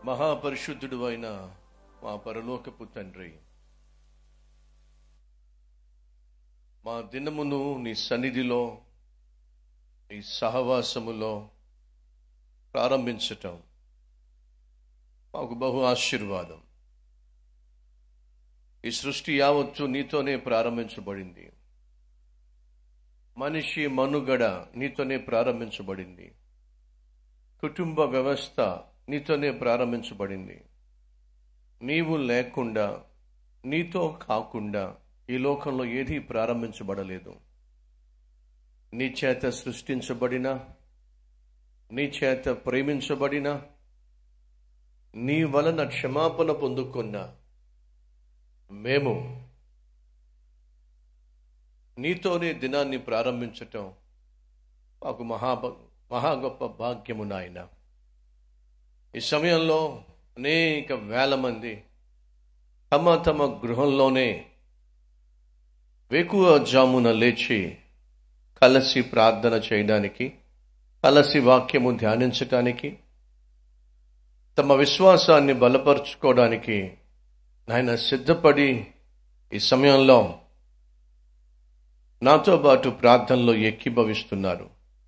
మహాపరిశుద్ధుడు అయిన మా పరలోకపు తండ్రి మా దినమును నీ సన్నిధిలో నీ సహవాసములో ప్రారంభించటం మాకు బహు ఆశీర్వాదం ఈ సృష్టి యావత్తు నీతోనే ప్రారంభించబడింది మనిషి మనుగడ నీతోనే ప్రారంభించబడింది కుటుంబ వ్యవస్థ నీతోనే ప్రారంభించబడింది నీవు లేకుండా నీతో కాకుండా ఈ లోకంలో ఏదీ ప్రారంభించబడలేదు నీ చేత సృష్టించబడిన నీ చేత ప్రేమించబడిన నీ వలన క్షమాపణ పొందుకున్న మేము నీతోనే దినాన్ని ప్రారంభించటం మాకు మహా మహా గొప్ప భాగ్యము నాయన ఈ సమయంలో అనేక వేల మంది తమ తమ గృహంలోనే వేకువ జామున లేచి కలసి ప్రార్థన చేయడానికి కలసి వాక్యము ధ్యానించటానికి తమ విశ్వాసాన్ని బలపరుచుకోవడానికి నాయన సిద్ధపడి ఈ సమయంలో నాతో పాటు ప్రార్థనలో ఎక్కిభవిస్తున్నారు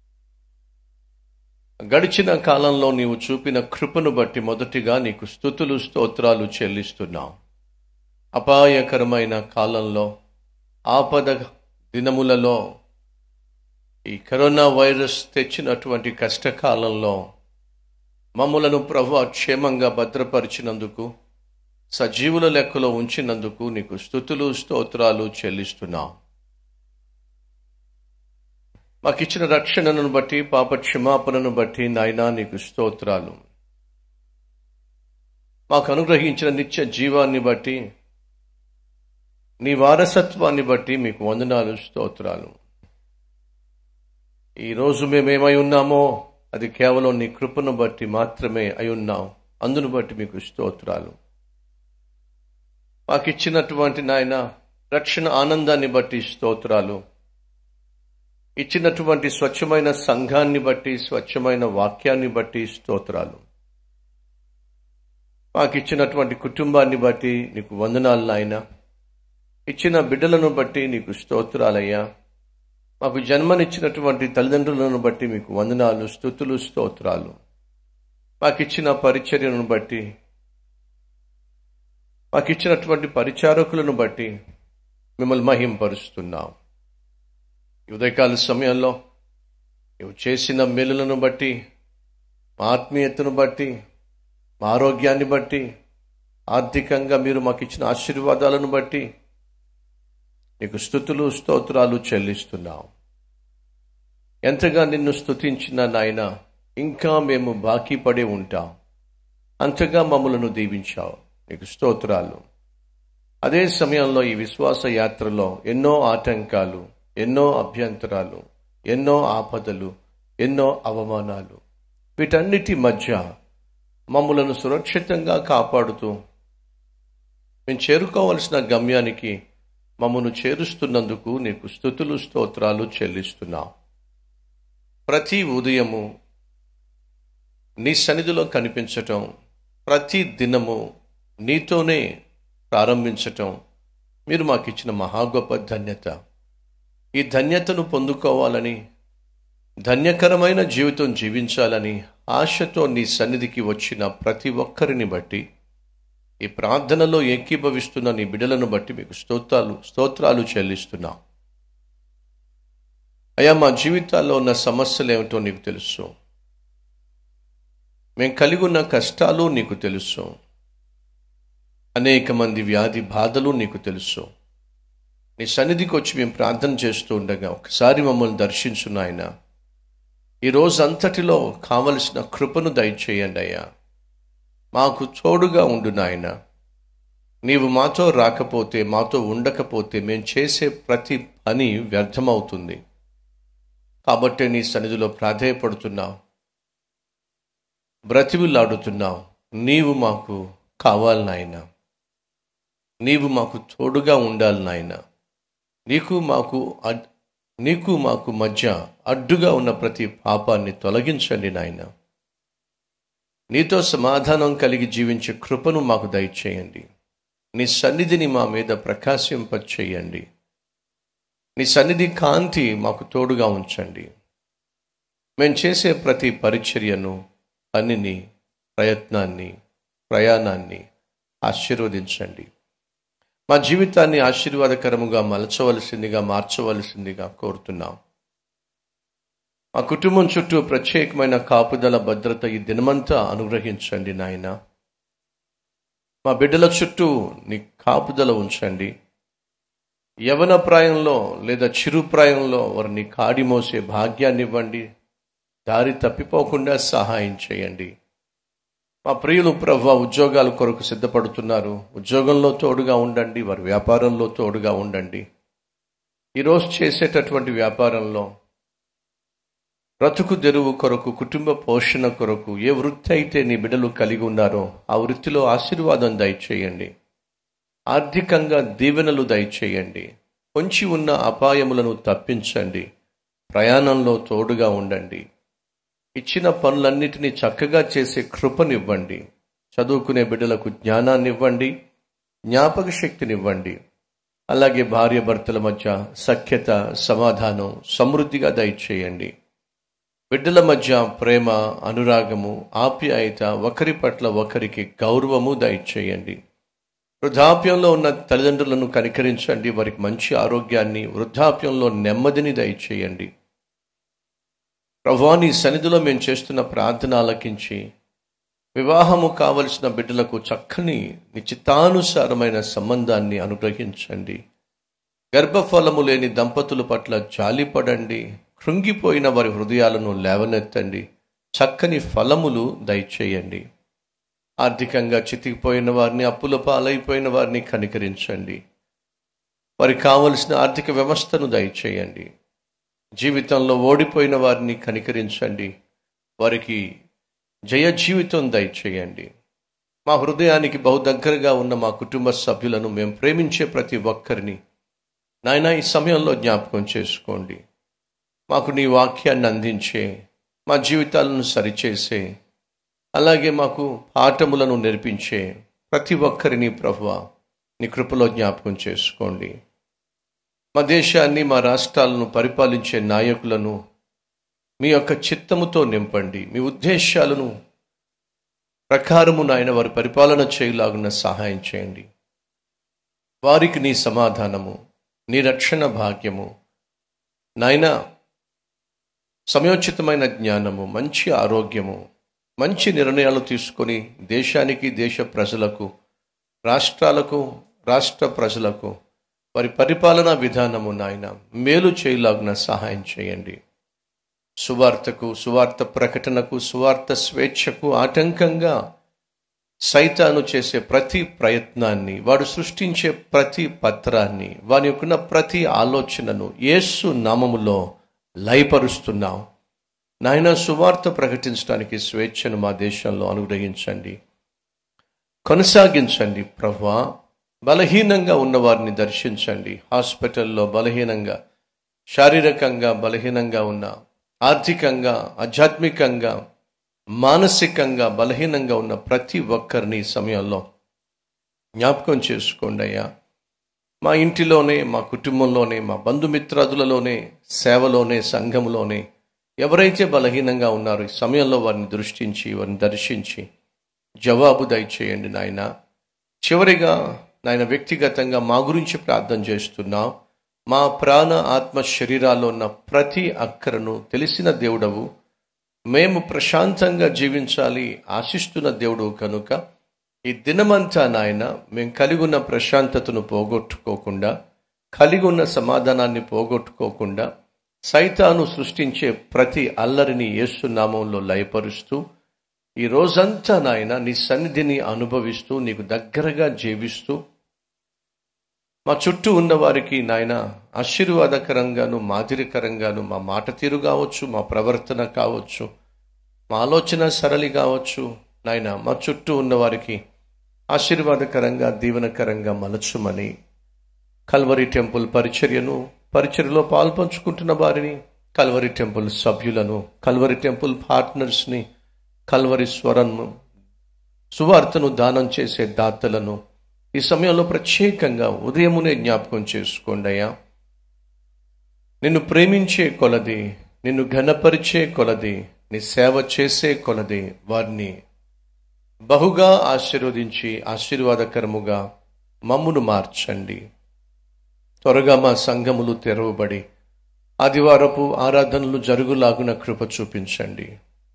గడిచిన కాలంలో నీవు చూపిన కృపను బట్టి మొదటిగా నీకు స్థుతులు స్తోత్రాలు చెల్లిస్తున్నాం అపాయకరమైన కాలంలో ఆపద దినములలో ఈ కరోనా వైరస్ తెచ్చినటువంటి కష్టకాలంలో మమ్ములను ప్రభు క్షేమంగా భద్రపరిచినందుకు సజీవుల లెక్కలో ఉంచినందుకు నీకు స్థుతులు స్తోత్రాలు చెల్లిస్తున్నాం మాకిచ్చిన రక్షణను బట్టి పాప క్షమాపణను బట్టి నాయనా నీకు స్తోత్రాలు మాకు అనుగ్రహించిన నిత్య జీవాన్ని బట్టి నీ వారసత్వాన్ని బట్టి మీకు వందనాలు స్తోత్రాలు ఈరోజు మేమేమై ఉన్నామో అది కేవలం నీ కృపను బట్టి మాత్రమే అయి ఉన్నాం అందును బట్టి మీకు స్తోత్రాలు మాకిచ్చినటువంటి నాయన రక్షణ ఆనందాన్ని బట్టి స్తోత్రాలు ఇచ్చినటువంటి స్వచ్ఛమైన సంఘాన్ని బట్టి స్వచ్ఛమైన వాక్యాన్ని బట్టి స్తోత్రాలు మాకిచ్చినటువంటి కుటుంబాన్ని బట్టి నీకు వందనాలు నాయన ఇచ్చిన బిడ్డలను బట్టి నీకు స్తోత్రాలయ్యా మాకు జన్మనిచ్చినటువంటి తల్లిదండ్రులను బట్టి మీకు వందనాలు స్థుతులు స్తోత్రాలు మాకిచ్చిన పరిచర్యను బట్టి మాకిచ్చినటువంటి పరిచారకులను బట్టి మిమ్మల్ని మహింపరుస్తున్నాం ఉదయకాల సమయంలో నువ్వు చేసిన మేలులను బట్టి మా ఆత్మీయతను బట్టి మా ఆరోగ్యాన్ని బట్టి ఆర్థికంగా మీరు మాకు ఇచ్చిన ఆశీర్వాదాలను బట్టి నీకు స్థుతులు స్తోత్రాలు చెల్లిస్తున్నాం ఎంతగా నిన్ను స్తుతించిన నాయన ఇంకా మేము బాకీ పడే ఉంటాం అంతగా మమ్మలను దీవించావు నీకు స్తోత్రాలు అదే సమయంలో ఈ విశ్వాస యాత్రలో ఎన్నో ఆటంకాలు ఎన్నో అభ్యంతరాలు ఎన్నో ఆపదలు ఎన్నో అవమానాలు వీటన్నిటి మధ్య మమ్మలను సురక్షితంగా కాపాడుతూ మేము చేరుకోవలసిన గమ్యానికి మమ్మను చేరుస్తున్నందుకు నీకు స్థుతులు స్తోత్రాలు చెల్లిస్తున్నాం ప్రతి ఉదయము నీ సన్నిధిలో కనిపించటం ప్రతి దినము నీతోనే ప్రారంభించటం మీరు మాకు ఇచ్చిన మహా గొప్ప ధన్యత ఈ ధన్యతను పొందుకోవాలని ధన్యకరమైన జీవితం జీవించాలని ఆశతో నీ సన్నిధికి వచ్చిన ప్రతి ఒక్కరిని బట్టి ఈ ప్రార్థనలో ఏకీభవిస్తున్న నీ బిడలను బట్టి మీకు స్తోత్రాలు స్తోత్రాలు చెల్లిస్తున్నాం అయ్యా మా జీవితాల్లో ఉన్న సమస్యలు ఏమిటో నీకు తెలుసు మేము కలిగి ఉన్న కష్టాలు నీకు తెలుసు అనేక మంది వ్యాధి బాధలు నీకు తెలుసు నీ సన్నిధికి వచ్చి మేము ప్రార్థన చేస్తూ ఉండగా ఒకసారి మమ్మల్ని దర్శించు నాయన ఈ రోజు అంతటిలో కావలసిన కృపను దయచేయండి అయ్యా మాకు తోడుగా ఉండు నాయన నీవు మాతో రాకపోతే మాతో ఉండకపోతే మేము చేసే ప్రతి పని వ్యర్థమవుతుంది కాబట్టి నీ సన్నిధిలో ప్రాధేయపడుతున్నావు బ్రతివిలాడుతున్నావు నీవు మాకు కావాలి నాయన నీవు మాకు తోడుగా ఉండాలి నాయన నీకు మాకు నీకు మాకు మధ్య అడ్డుగా ఉన్న ప్రతి పాపాన్ని తొలగించండి నాయన నీతో సమాధానం కలిగి జీవించే కృపను మాకు దయచేయండి నీ సన్నిధిని మా మీద ప్రకాశింపచేయండి నీ సన్నిధి కాంతి మాకు తోడుగా ఉంచండి మేము చేసే ప్రతి పరిచర్యను పనిని ప్రయత్నాన్ని ప్రయాణాన్ని ఆశీర్వదించండి మా జీవితాన్ని ఆశీర్వాదకరముగా మలచవలసిందిగా మార్చవలసిందిగా కోరుతున్నాం మా కుటుంబం చుట్టూ ప్రత్యేకమైన కాపుదల భద్రత ఈ దినమంతా అనుగ్రహించండి నాయన మా బిడ్డల చుట్టూ నీ కాపుదల ఉంచండి యవన ప్రాయంలో లేదా చిరు ప్రాయంలో వారిని కాడి మోసే భాగ్యాన్ని ఇవ్వండి దారి తప్పిపోకుండా సహాయం చేయండి మా ప్రియులు ప్రభు ఉద్యోగాల కొరకు సిద్ధపడుతున్నారు ఉద్యోగంలో తోడుగా ఉండండి వారి వ్యాపారంలో తోడుగా ఉండండి ఈరోజు చేసేటటువంటి వ్యాపారంలో బ్రతుకు తెరువు కొరకు కుటుంబ పోషణ కొరకు ఏ వృత్తి అయితే నీ బిడ్డలు కలిగి ఉన్నారో ఆ వృత్తిలో ఆశీర్వాదం దయచేయండి ఆర్థికంగా దీవెనలు దయచేయండి పొంచి ఉన్న అపాయములను తప్పించండి ప్రయాణంలో తోడుగా ఉండండి ఇచ్చిన పనులన్నిటినీ చక్కగా చేసే కృపనివ్వండి చదువుకునే బిడ్డలకు జ్ఞానాన్ని ఇవ్వండి జ్ఞాపక శక్తినివ్వండి అలాగే భార్య భర్తల మధ్య సఖ్యత సమాధానం సమృద్ధిగా దయచేయండి బిడ్డల మధ్య ప్రేమ అనురాగము ఆప్యాయత ఒకరి పట్ల ఒకరికి గౌరవము దయచేయండి వృద్ధాప్యంలో ఉన్న తల్లిదండ్రులను కనికరించండి వారికి మంచి ఆరోగ్యాన్ని వృద్ధాప్యంలో నెమ్మదిని దయచేయండి ప్రభా నీ సన్నిధిలో మేము చేస్తున్న ప్రార్థన ఆలకించి వివాహము కావలసిన బిడ్డలకు చక్కని నిశ్చితానుసారమైన సంబంధాన్ని అనుగ్రహించండి గర్భఫలము లేని దంపతుల పట్ల జాలిపడండి కృంగిపోయిన వారి హృదయాలను లేవనెత్తండి చక్కని ఫలములు దయచేయండి ఆర్థికంగా చితికిపోయిన వారిని అప్పుల పాలైపోయిన వారిని కనికరించండి వారికి కావలసిన ఆర్థిక వ్యవస్థను దయచేయండి జీవితంలో ఓడిపోయిన వారిని కనికరించండి వారికి జయ జీవితం దయచేయండి మా హృదయానికి బహు దగ్గరగా ఉన్న మా కుటుంబ సభ్యులను మేము ప్రేమించే ప్రతి ఒక్కరిని నాయన ఈ సమయంలో జ్ఞాపకం చేసుకోండి మాకు నీ వాక్యాన్ని అందించే మా జీవితాలను సరిచేసే అలాగే మాకు పాఠములను నేర్పించే ప్రతి ఒక్కరిని ప్రభువ నీ కృపలో జ్ఞాపకం చేసుకోండి మా దేశాన్ని మా రాష్ట్రాలను పరిపాలించే నాయకులను మీ యొక్క చిత్తముతో నింపండి మీ ఉద్దేశాలను ప్రకారము నాయన వారి పరిపాలన చేయలాగున్న సహాయం చేయండి వారికి నీ సమాధానము నీ రక్షణ భాగ్యము నాయన సమయోచితమైన జ్ఞానము మంచి ఆరోగ్యము మంచి నిర్ణయాలు తీసుకొని దేశానికి దేశ ప్రజలకు రాష్ట్రాలకు రాష్ట్ర ప్రజలకు వారి పరిపాలనా విధానము నాయన మేలు చేయలాగున సహాయం చేయండి సువార్తకు సువార్త ప్రకటనకు సువార్త స్వేచ్ఛకు ఆటంకంగా సైతాను చేసే ప్రతి ప్రయత్నాన్ని వాడు సృష్టించే ప్రతి పత్రాన్ని వాని యొక్క ప్రతి ఆలోచనను యేసు నామములో లయపరుస్తున్నాం నాయన సువార్త ప్రకటించడానికి స్వేచ్ఛను మా దేశంలో అనుగ్రహించండి కొనసాగించండి ప్రభా బలహీనంగా ఉన్న వారిని దర్శించండి హాస్పిటల్లో బలహీనంగా శారీరకంగా బలహీనంగా ఉన్న ఆర్థికంగా ఆధ్యాత్మికంగా మానసికంగా బలహీనంగా ఉన్న ప్రతి ఒక్కరిని ఈ సమయంలో జ్ఞాపకం చేసుకోండి అయ్యా మా ఇంటిలోనే మా కుటుంబంలోనే మా బంధుమిత్రాదులలోనే సేవలోనే సంఘంలోనే ఎవరైతే బలహీనంగా ఉన్నారో ఈ సమయంలో వారిని దృష్టించి వారిని దర్శించి జవాబు దయచేయండి నాయన చివరిగా నాయన వ్యక్తిగతంగా మా గురించి ప్రార్థన చేస్తున్నాం మా ప్రాణ ఆత్మ శరీరాల్లో ఉన్న ప్రతి అక్కరను తెలిసిన దేవుడవు మేము ప్రశాంతంగా జీవించాలి ఆశిస్తున్న దేవుడు కనుక ఈ దినమంతా నాయన మేము కలిగి ఉన్న ప్రశాంతతను పోగొట్టుకోకుండా కలిగి ఉన్న సమాధానాన్ని పోగొట్టుకోకుండా సైతాను సృష్టించే ప్రతి అల్లరిని ఏసునామంలో లయపరుస్తూ ఈ రోజంతా నాయన నీ సన్నిధిని అనుభవిస్తూ నీకు దగ్గరగా జీవిస్తూ మా చుట్టూ ఉన్న వారికి నాయన ఆశీర్వాదకరంగాను మాదిరికరంగాను మా మాట తీరు కావచ్చు మా ప్రవర్తన కావచ్చు మా ఆలోచన సరళి కావచ్చు నాయన మా చుట్టూ ఉన్న వారికి ఆశీర్వాదకరంగా దీవెనకరంగా మలచుమని కల్వరి టెంపుల్ పరిచర్యను పరిచర్యలో పాల్పంచుకుంటున్న వారిని కల్వరి టెంపుల్ సభ్యులను కల్వరి టెంపుల్ పార్ట్నర్స్ని కల్వరి స్వరన్ను సువార్తను దానం చేసే దాతలను ఈ సమయంలో ప్రత్యేకంగా ఉదయమునే జ్ఞాపకం చేసుకోండి అయ్యా నిన్ను ప్రేమించే కొలది నిన్ను ఘనపరిచే కొలది నీ సేవ చేసే కొలది వారిని బహుగా ఆశీర్వదించి ఆశీర్వాదకరముగా మమ్మును మార్చండి త్వరగా మా సంఘములు తెరవబడి ఆదివారపు ఆరాధనలు జరుగులాగున కృప చూపించండి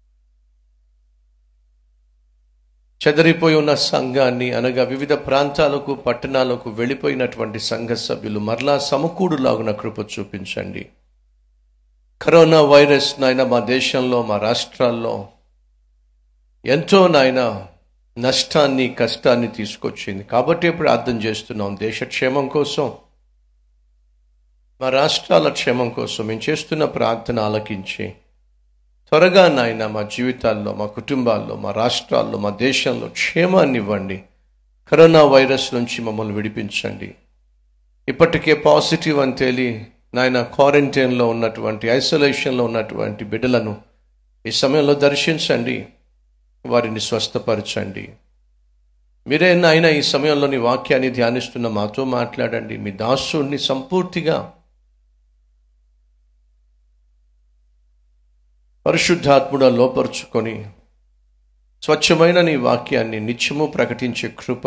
చెదరిపోయి ఉన్న సంఘాన్ని అనగా వివిధ ప్రాంతాలకు పట్టణాలకు వెళ్ళిపోయినటువంటి సంఘ సభ్యులు మరలా సమకూడులాగున కృప చూపించండి కరోనా వైరస్ నాయన మా దేశంలో మా రాష్ట్రాల్లో ఎంతో నాయన నష్టాన్ని కష్టాన్ని తీసుకొచ్చింది కాబట్టి ప్రార్థన చేస్తున్నాం దేశక్షేమం కోసం మా రాష్ట్రాల క్షేమం కోసం మేము చేస్తున్న ప్రార్థన ఆలకించి త్వరగా నాయన మా జీవితాల్లో మా కుటుంబాల్లో మా రాష్ట్రాల్లో మా దేశంలో క్షేమాన్ని ఇవ్వండి కరోనా వైరస్ నుంచి మమ్మల్ని విడిపించండి ఇప్పటికే పాజిటివ్ అని తేలి నాయన క్వారంటైన్లో ఉన్నటువంటి ఐసోలేషన్లో ఉన్నటువంటి బిడ్డలను ఈ సమయంలో దర్శించండి వారిని స్వస్థపరచండి మీరే నాయన ఈ సమయంలో నీ వాక్యాన్ని ధ్యానిస్తున్న మాతో మాట్లాడండి మీ దాసుని సంపూర్తిగా పరిశుద్ధాత్ముడ లోపరుచుకొని స్వచ్ఛమైన నీ వాక్యాన్ని నిత్యము ప్రకటించే కృప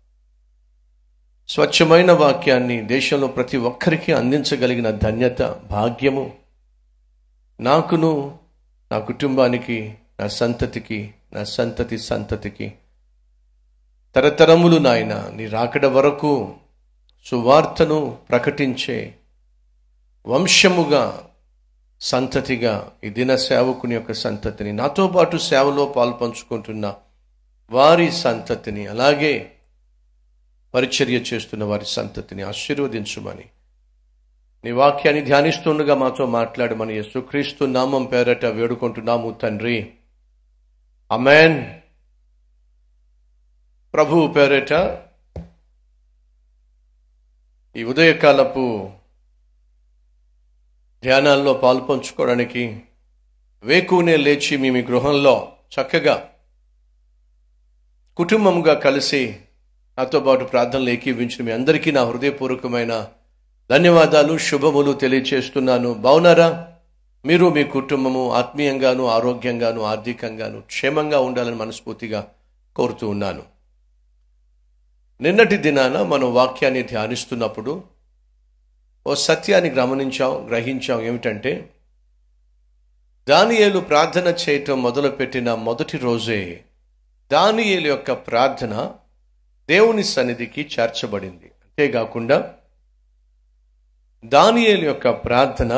స్వచ్ఛమైన వాక్యాన్ని దేశంలో ప్రతి ఒక్కరికి అందించగలిగిన ధన్యత భాగ్యము నాకును నా కుటుంబానికి నా సంతతికి నా సంతతి సంతతికి తరతరములు నాయన నీ రాకడ వరకు సువార్తను ప్రకటించే వంశముగా సంతతిగా ఈ దిన సేవకుని యొక్క సంతతిని నాతో పాటు సేవలో పాల్పంచుకుంటున్న వారి సంతతిని అలాగే పరిచర్య చేస్తున్న వారి సంతతిని ఆశీర్వదించుమని నీ వాక్యాన్ని ధ్యానిస్తుండగా మాతో మాట్లాడమని యేసుక్రీస్తు నామం పేరట వేడుకుంటున్నాము తండ్రి అమెన్ ప్రభు పేరట ఈ ఉదయకాలపు ధ్యానాల్లో పాల్పంచుకోవడానికి వేకునే లేచి మీ మీ గృహంలో చక్కగా కుటుంబంగా కలిసి నాతో పాటు ప్రార్థనలు ఏకీవించిన మీ అందరికీ నా హృదయపూర్వకమైన ధన్యవాదాలు శుభములు తెలియచేస్తున్నాను బావున్నారా మీరు మీ కుటుంబము ఆత్మీయంగాను ఆరోగ్యంగాను ఆర్థికంగాను క్షేమంగా ఉండాలని మనస్ఫూర్తిగా కోరుతూ ఉన్నాను నిన్నటి దినాన మనం వాక్యాన్ని ధ్యానిస్తున్నప్పుడు ఓ సత్యాన్ని గమనించాం గ్రహించాం ఏమిటంటే దానియేలు ప్రార్థన చేయటం మొదలుపెట్టిన మొదటి రోజే దానియేలు యొక్క ప్రార్థన దేవుని సన్నిధికి చేర్చబడింది అంతేకాకుండా దానియేలు యొక్క ప్రార్థన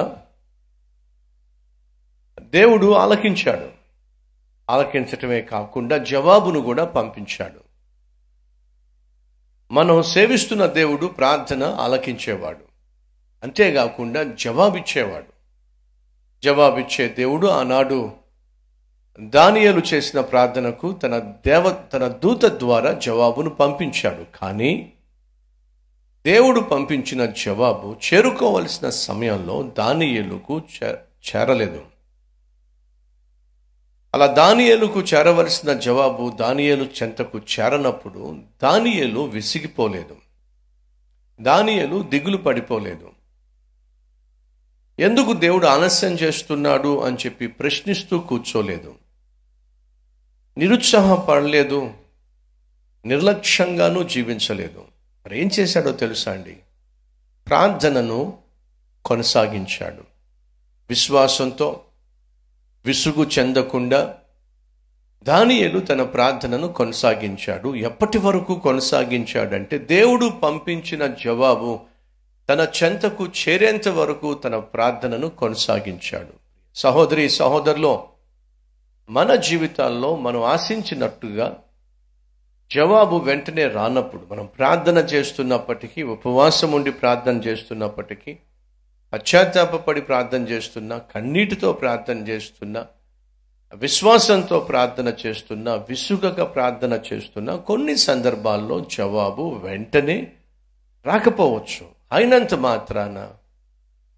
దేవుడు ఆలకించాడు ఆలకించటమే కాకుండా జవాబును కూడా పంపించాడు మనం సేవిస్తున్న దేవుడు ప్రార్థన ఆలకించేవాడు అంతేకాకుండా జవాబిచ్చేవాడు జవాబిచ్చే దేవుడు ఆనాడు దానియలు చేసిన ప్రార్థనకు తన దేవ తన దూత ద్వారా జవాబును పంపించాడు కానీ దేవుడు పంపించిన జవాబు చేరుకోవలసిన సమయంలో దానియేలుకు చేరలేదు అలా దానియేలుకు చేరవలసిన జవాబు దానియేలు చెంతకు చేరనప్పుడు దానియేలు విసిగిపోలేదు దానియేలు దిగులు పడిపోలేదు ఎందుకు దేవుడు ఆలస్యం చేస్తున్నాడు అని చెప్పి ప్రశ్నిస్తూ కూర్చోలేదు నిరుత్సాహపడలేదు నిర్లక్ష్యంగానూ జీవించలేదు మరి ఏం చేశాడో తెలుసా అండి ప్రార్థనను కొనసాగించాడు విశ్వాసంతో విసుగు చెందకుండా దానియేలు తన ప్రార్థనను కొనసాగించాడు ఎప్పటి వరకు కొనసాగించాడంటే దేవుడు పంపించిన జవాబు తన చెంతకు చేరేంత వరకు తన ప్రార్థనను కొనసాగించాడు సహోదరి సహోదరులో మన జీవితాల్లో మనం ఆశించినట్టుగా జవాబు వెంటనే రానప్పుడు మనం ప్రార్థన చేస్తున్నప్పటికీ ఉపవాసం ఉండి ప్రార్థన చేస్తున్నప్పటికీ పశ్చాత్తాపడి ప్రార్థన చేస్తున్నా కన్నీటితో ప్రార్థన చేస్తున్నా విశ్వాసంతో ప్రార్థన చేస్తున్నా విసుగక ప్రార్థన చేస్తున్నా కొన్ని సందర్భాల్లో జవాబు వెంటనే రాకపోవచ్చు అయినంత మాత్రాన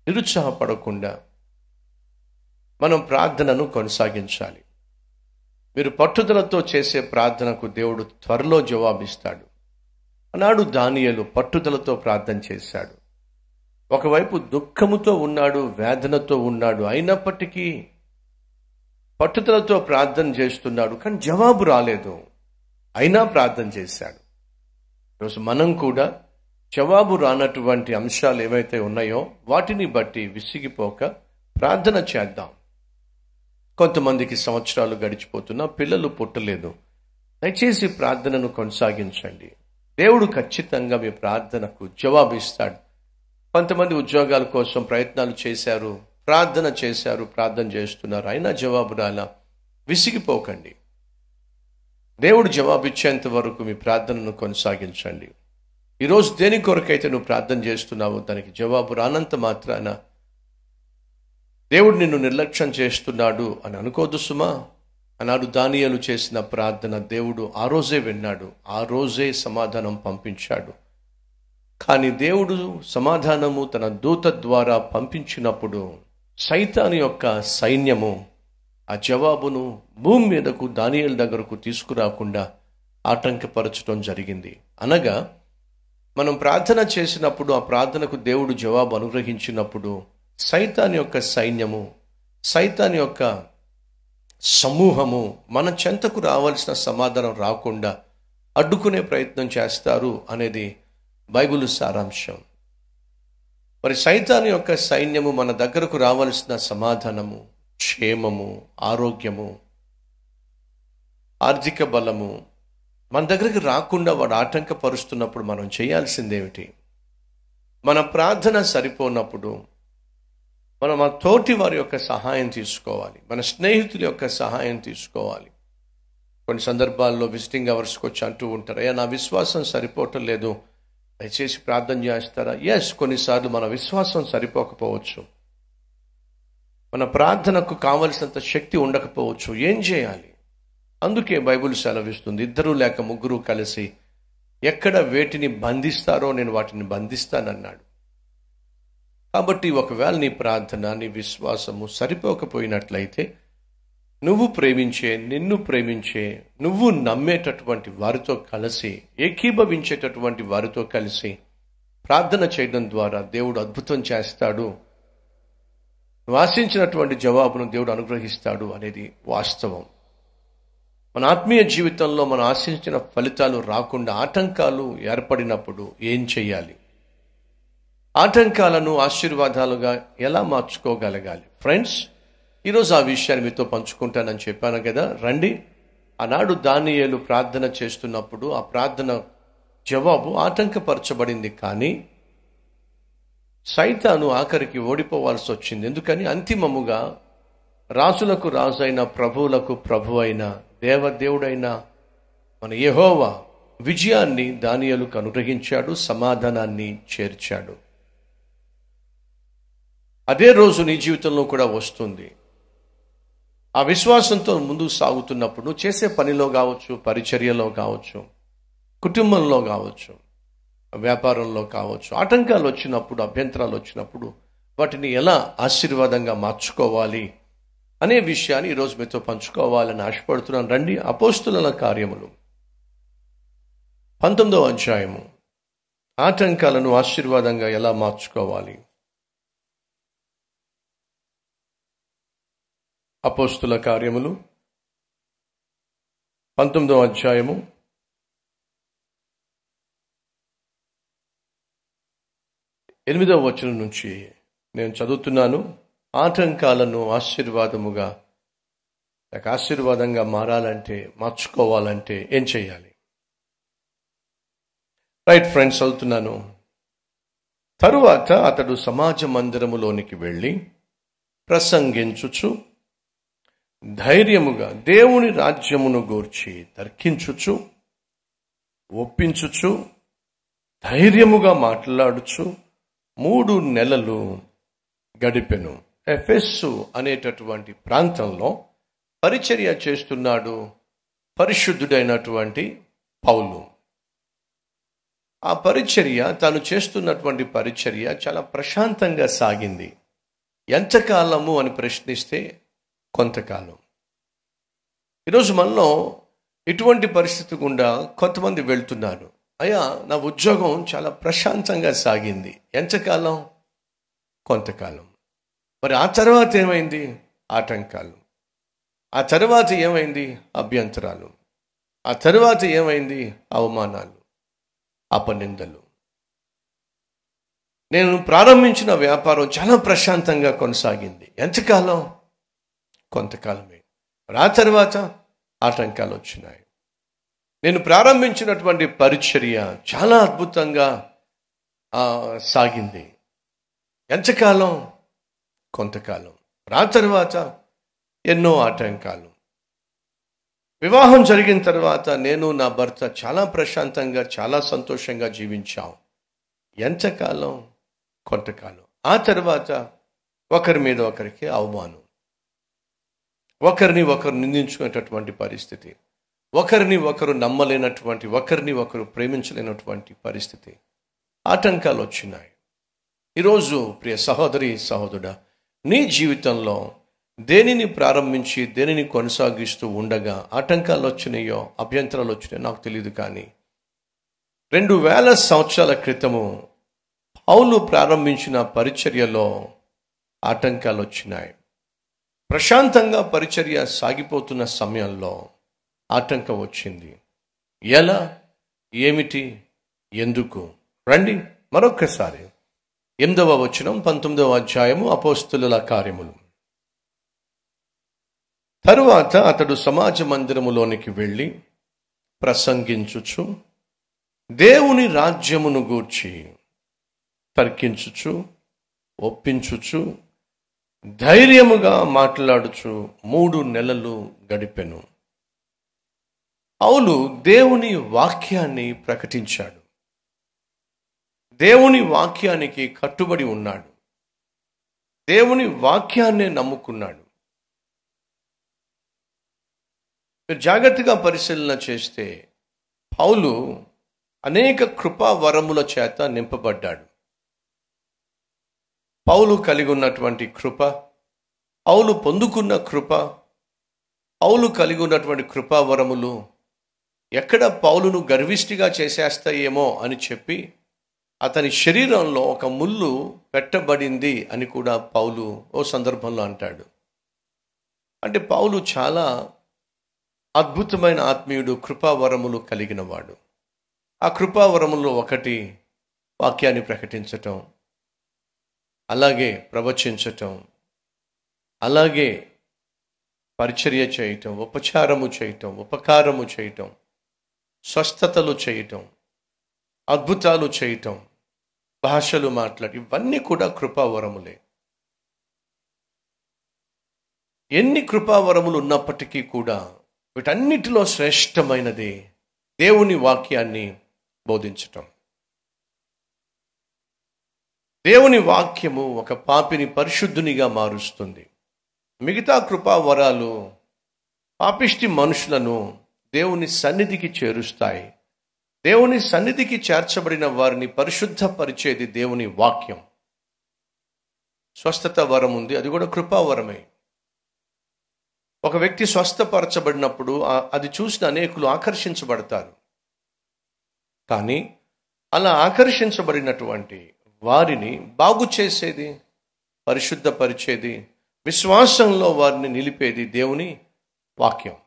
నిరుత్సాహపడకుండా మనం ప్రార్థనను కొనసాగించాలి మీరు పట్టుదలతో చేసే ప్రార్థనకు దేవుడు త్వరలో జవాబిస్తాడు ఆనాడు దానియలు పట్టుదలతో ప్రార్థన చేశాడు ఒకవైపు దుఃఖముతో ఉన్నాడు వేదనతో ఉన్నాడు అయినప్పటికీ పట్టుదలతో ప్రార్థన చేస్తున్నాడు కానీ జవాబు రాలేదు అయినా ప్రార్థన చేశాడు ఈరోజు మనం కూడా జవాబు రానటువంటి అంశాలు ఏవైతే ఉన్నాయో వాటిని బట్టి విసిగిపోక ప్రార్థన చేద్దాం కొంతమందికి సంవత్సరాలు గడిచిపోతున్నా పిల్లలు పుట్టలేదు దయచేసి ప్రార్థనను కొనసాగించండి దేవుడు ఖచ్చితంగా మీ ప్రార్థనకు జవాబిస్తాడు కొంతమంది ఉద్యోగాల కోసం ప్రయత్నాలు చేశారు ప్రార్థన చేశారు ప్రార్థన చేస్తున్నారు అయినా జవాబు రాలా విసిగిపోకండి దేవుడు జవాబిచ్చేంత వరకు మీ ప్రార్థనను కొనసాగించండి ఈరోజు దేని కొరకైతే నువ్వు ప్రార్థన చేస్తున్నావో దానికి జవాబు రానంత మాత్రాన దేవుడు నిన్ను నిర్లక్ష్యం చేస్తున్నాడు అని అనుకోదు సుమా అన్నాడు దానియలు చేసిన ప్రార్థన దేవుడు ఆ రోజే విన్నాడు ఆ రోజే సమాధానం పంపించాడు కానీ దేవుడు సమాధానము తన దూత ద్వారా పంపించినప్పుడు సైతాను యొక్క సైన్యము ఆ జవాబును భూమి మీదకు దానియల దగ్గరకు తీసుకురాకుండా ఆటంకపరచడం జరిగింది అనగా మనం ప్రార్థన చేసినప్పుడు ఆ ప్రార్థనకు దేవుడు జవాబు అనుగ్రహించినప్పుడు సైతాన్ యొక్క సైన్యము సైతాన్ యొక్క సమూహము మన చెంతకు రావాల్సిన సమాధానం రాకుండా అడ్డుకునే ప్రయత్నం చేస్తారు అనేది బైబిల్ సారాంశం మరి సైతాన్ యొక్క సైన్యము మన దగ్గరకు రావాల్సిన సమాధానము క్షేమము ఆరోగ్యము ఆర్థిక బలము మన దగ్గరికి రాకుండా వాడు ఆటంకపరుస్తున్నప్పుడు మనం చేయాల్సిందేమిటి మన ప్రార్థన సరిపోనప్పుడు మనం మన తోటి వారి యొక్క సహాయం తీసుకోవాలి మన స్నేహితుల యొక్క సహాయం తీసుకోవాలి కొన్ని సందర్భాల్లో విజిటింగ్ అవర్స్కి వచ్చి అంటూ ఉంటారు అయ్యా నా విశ్వాసం సరిపోవటం లేదు దయచేసి ప్రార్థన చేస్తారా ఎస్ కొన్నిసార్లు మన విశ్వాసం సరిపోకపోవచ్చు మన ప్రార్థనకు కావలసినంత శక్తి ఉండకపోవచ్చు ఏం చేయాలి అందుకే బైబుల్ సెలవిస్తుంది ఇద్దరు లేక ముగ్గురు కలిసి ఎక్కడ వేటిని బంధిస్తారో నేను వాటిని బంధిస్తానన్నాడు కాబట్టి ఒకవేళ నీ ప్రార్థన నీ విశ్వాసము సరిపోకపోయినట్లయితే నువ్వు ప్రేమించే నిన్ను ప్రేమించే నువ్వు నమ్మేటటువంటి వారితో కలిసి ఏకీభవించేటటువంటి వారితో కలిసి ప్రార్థన చేయడం ద్వారా దేవుడు అద్భుతం చేస్తాడు నువ్వు ఆశించినటువంటి జవాబును దేవుడు అనుగ్రహిస్తాడు అనేది వాస్తవం మన ఆత్మీయ జీవితంలో మనం ఆశించిన ఫలితాలు రాకుండా ఆటంకాలు ఏర్పడినప్పుడు ఏం చేయాలి ఆటంకాలను ఆశీర్వాదాలుగా ఎలా మార్చుకోగలగాలి ఫ్రెండ్స్ ఈరోజు ఆ విషయాన్ని మీతో పంచుకుంటానని చెప్పాను కదా రండి ఆనాడు దానియేలు ప్రార్థన చేస్తున్నప్పుడు ఆ ప్రార్థన జవాబు ఆటంకపరచబడింది కానీ సైతాను ఆఖరికి ఓడిపోవాల్సి వచ్చింది ఎందుకని అంతిమముగా రాజులకు రాజైన ప్రభువులకు ప్రభు అయిన దేవదేవుడైన మన యహోవా విజయాన్ని దానియలకు అనుగ్రహించాడు సమాధానాన్ని చేర్చాడు అదే రోజు నీ జీవితంలో కూడా వస్తుంది ఆ విశ్వాసంతో ముందుకు సాగుతున్నప్పుడు నువ్వు చేసే పనిలో కావచ్చు పరిచర్యలో కావచ్చు కుటుంబంలో కావచ్చు వ్యాపారంలో కావచ్చు ఆటంకాలు వచ్చినప్పుడు అభ్యంతరాలు వచ్చినప్పుడు వాటిని ఎలా ఆశీర్వాదంగా మార్చుకోవాలి అనే విషయాన్ని ఈరోజు మీతో పంచుకోవాలని ఆశపడుతున్నాను రండి అపోస్తుల కార్యములు పంతొమ్మిదవ అధ్యాయము ఆటంకాలను ఆశీర్వాదంగా ఎలా మార్చుకోవాలి అపోస్తుల కార్యములు పంతొమ్మిదవ అధ్యాయము ఎనిమిదవ వచనం నుంచి నేను చదువుతున్నాను ఆటంకాలను ఆశీర్వాదముగా లేక ఆశీర్వాదంగా మారాలంటే మార్చుకోవాలంటే ఏం చేయాలి రైట్ ఫ్రెండ్స్ చదువుతున్నాను తరువాత అతడు సమాజ మందిరములోనికి వెళ్ళి ప్రసంగించుచు ధైర్యముగా దేవుని రాజ్యమును గూర్చి తర్కించుచు ఒప్పించుచు ధైర్యముగా మాట్లాడుచు మూడు నెలలు గడిపెను ఎఫెస్సు అనేటటువంటి ప్రాంతంలో పరిచర్య చేస్తున్నాడు పరిశుద్ధుడైనటువంటి పౌలు ఆ పరిచర్య తాను చేస్తున్నటువంటి పరిచర్య చాలా ప్రశాంతంగా సాగింది ఎంతకాలము అని ప్రశ్నిస్తే కొంతకాలం ఈరోజు మనలో ఇటువంటి పరిస్థితి గుండా కొంతమంది వెళ్తున్నారు అయ్యా నా ఉద్యోగం చాలా ప్రశాంతంగా సాగింది ఎంతకాలం కొంతకాలం మరి ఆ తర్వాత ఏమైంది ఆటంకాలు ఆ తర్వాత ఏమైంది అభ్యంతరాలు ఆ తర్వాత ఏమైంది అవమానాలు అపనిందలు నేను ప్రారంభించిన వ్యాపారం చాలా ప్రశాంతంగా కొనసాగింది ఎంతకాలం కొంతకాలమే మరి ఆ తర్వాత ఆటంకాలు వచ్చినాయి నేను ప్రారంభించినటువంటి పరిచర్య చాలా అద్భుతంగా ఆ, సాగింది ఎంతకాలం కొంతకాలం ఆ తర్వాత ఎన్నో ఆటంకాలు వివాహం జరిగిన తర్వాత నేను నా భర్త చాలా ప్రశాంతంగా చాలా సంతోషంగా జీవించాం ఎంతకాలం కొంతకాలం ఆ తర్వాత ఒకరి మీద ఒకరికి అవమానం ఒకరిని ఒకరు నిందించుకునేటటువంటి పరిస్థితి ఒకరిని ఒకరు నమ్మలేనటువంటి ఒకరిని ఒకరు ప్రేమించలేనటువంటి పరిస్థితి ఆటంకాలు వచ్చినాయి ఈరోజు ప్రియ సహోదరి సహోదరుడా నీ జీవితంలో దేనిని ప్రారంభించి దేనిని కొనసాగిస్తూ ఉండగా ఆటంకాలు వచ్చినాయో అభ్యంతరాలు వచ్చినాయో నాకు తెలియదు కానీ రెండు వేల సంవత్సరాల క్రితము పౌలు ప్రారంభించిన పరిచర్యలో ఆటంకాలు వచ్చినాయి ప్రశాంతంగా పరిచర్య సాగిపోతున్న సమయంలో ఆటంకం వచ్చింది ఎలా ఏమిటి ఎందుకు రండి మరొక్కసారి ఎనిమిదవ వచనం పంతొమ్మిదవ అధ్యాయము అపోస్తుల కార్యములు తరువాత అతడు సమాజ మందిరములోనికి వెళ్ళి ప్రసంగించుచు దేవుని రాజ్యమును గూర్చి తర్కించుచు ఒప్పించుచు ధైర్యముగా మాట్లాడుచు మూడు నెలలు గడిపెను పౌలు దేవుని వాక్యాన్ని ప్రకటించాడు దేవుని వాక్యానికి కట్టుబడి ఉన్నాడు దేవుని వాక్యాన్నే నమ్ముకున్నాడు మీరు జాగ్రత్తగా పరిశీలన చేస్తే పౌలు అనేక కృపా వరముల చేత నింపబడ్డాడు పౌలు కలిగి ఉన్నటువంటి కృప పౌలు పొందుకున్న కృప పౌలు కలిగి ఉన్నటువంటి కృపా వరములు ఎక్కడ పౌలును గర్విష్టిగా చేసేస్తాయేమో అని చెప్పి అతని శరీరంలో ఒక ముళ్ళు పెట్టబడింది అని కూడా పౌలు ఓ సందర్భంలో అంటాడు అంటే పౌలు చాలా అద్భుతమైన ఆత్మీయుడు కృపావరములు కలిగినవాడు ఆ కృపావరములో ఒకటి వాక్యాన్ని ప్రకటించటం అలాగే ప్రవచించటం అలాగే పరిచర్య చేయటం ఉపచారము చేయటం ఉపకారము చేయటం స్వస్థతలు చేయటం అద్భుతాలు చేయటం భాషలు మాట్లాడి ఇవన్నీ కూడా కృపావరములే ఎన్ని కృపావరములు ఉన్నప్పటికీ కూడా వీటన్నిటిలో శ్రేష్టమైనది దేవుని వాక్యాన్ని బోధించటం దేవుని వాక్యము ఒక పాపిని పరిశుద్ధునిగా మారుస్తుంది మిగతా కృపా వరాలు పాపిష్టి మనుషులను దేవుని సన్నిధికి చేరుస్తాయి దేవుని సన్నిధికి చేర్చబడిన వారిని పరిశుద్ధపరిచేది దేవుని వాక్యం స్వస్థత వరం ఉంది అది కూడా కృపావరమే ఒక వ్యక్తి స్వస్థపరచబడినప్పుడు ఆ- అది చూసిన అనేకులు ఆకర్షించబడతారు కానీ అలా ఆకర్షించబడినటువంటి వారిని బాగు చేసేది పరిశుద్ధపరిచేది విశ్వాసంలో వారిని నిలిపేది దేవుని వాక్యం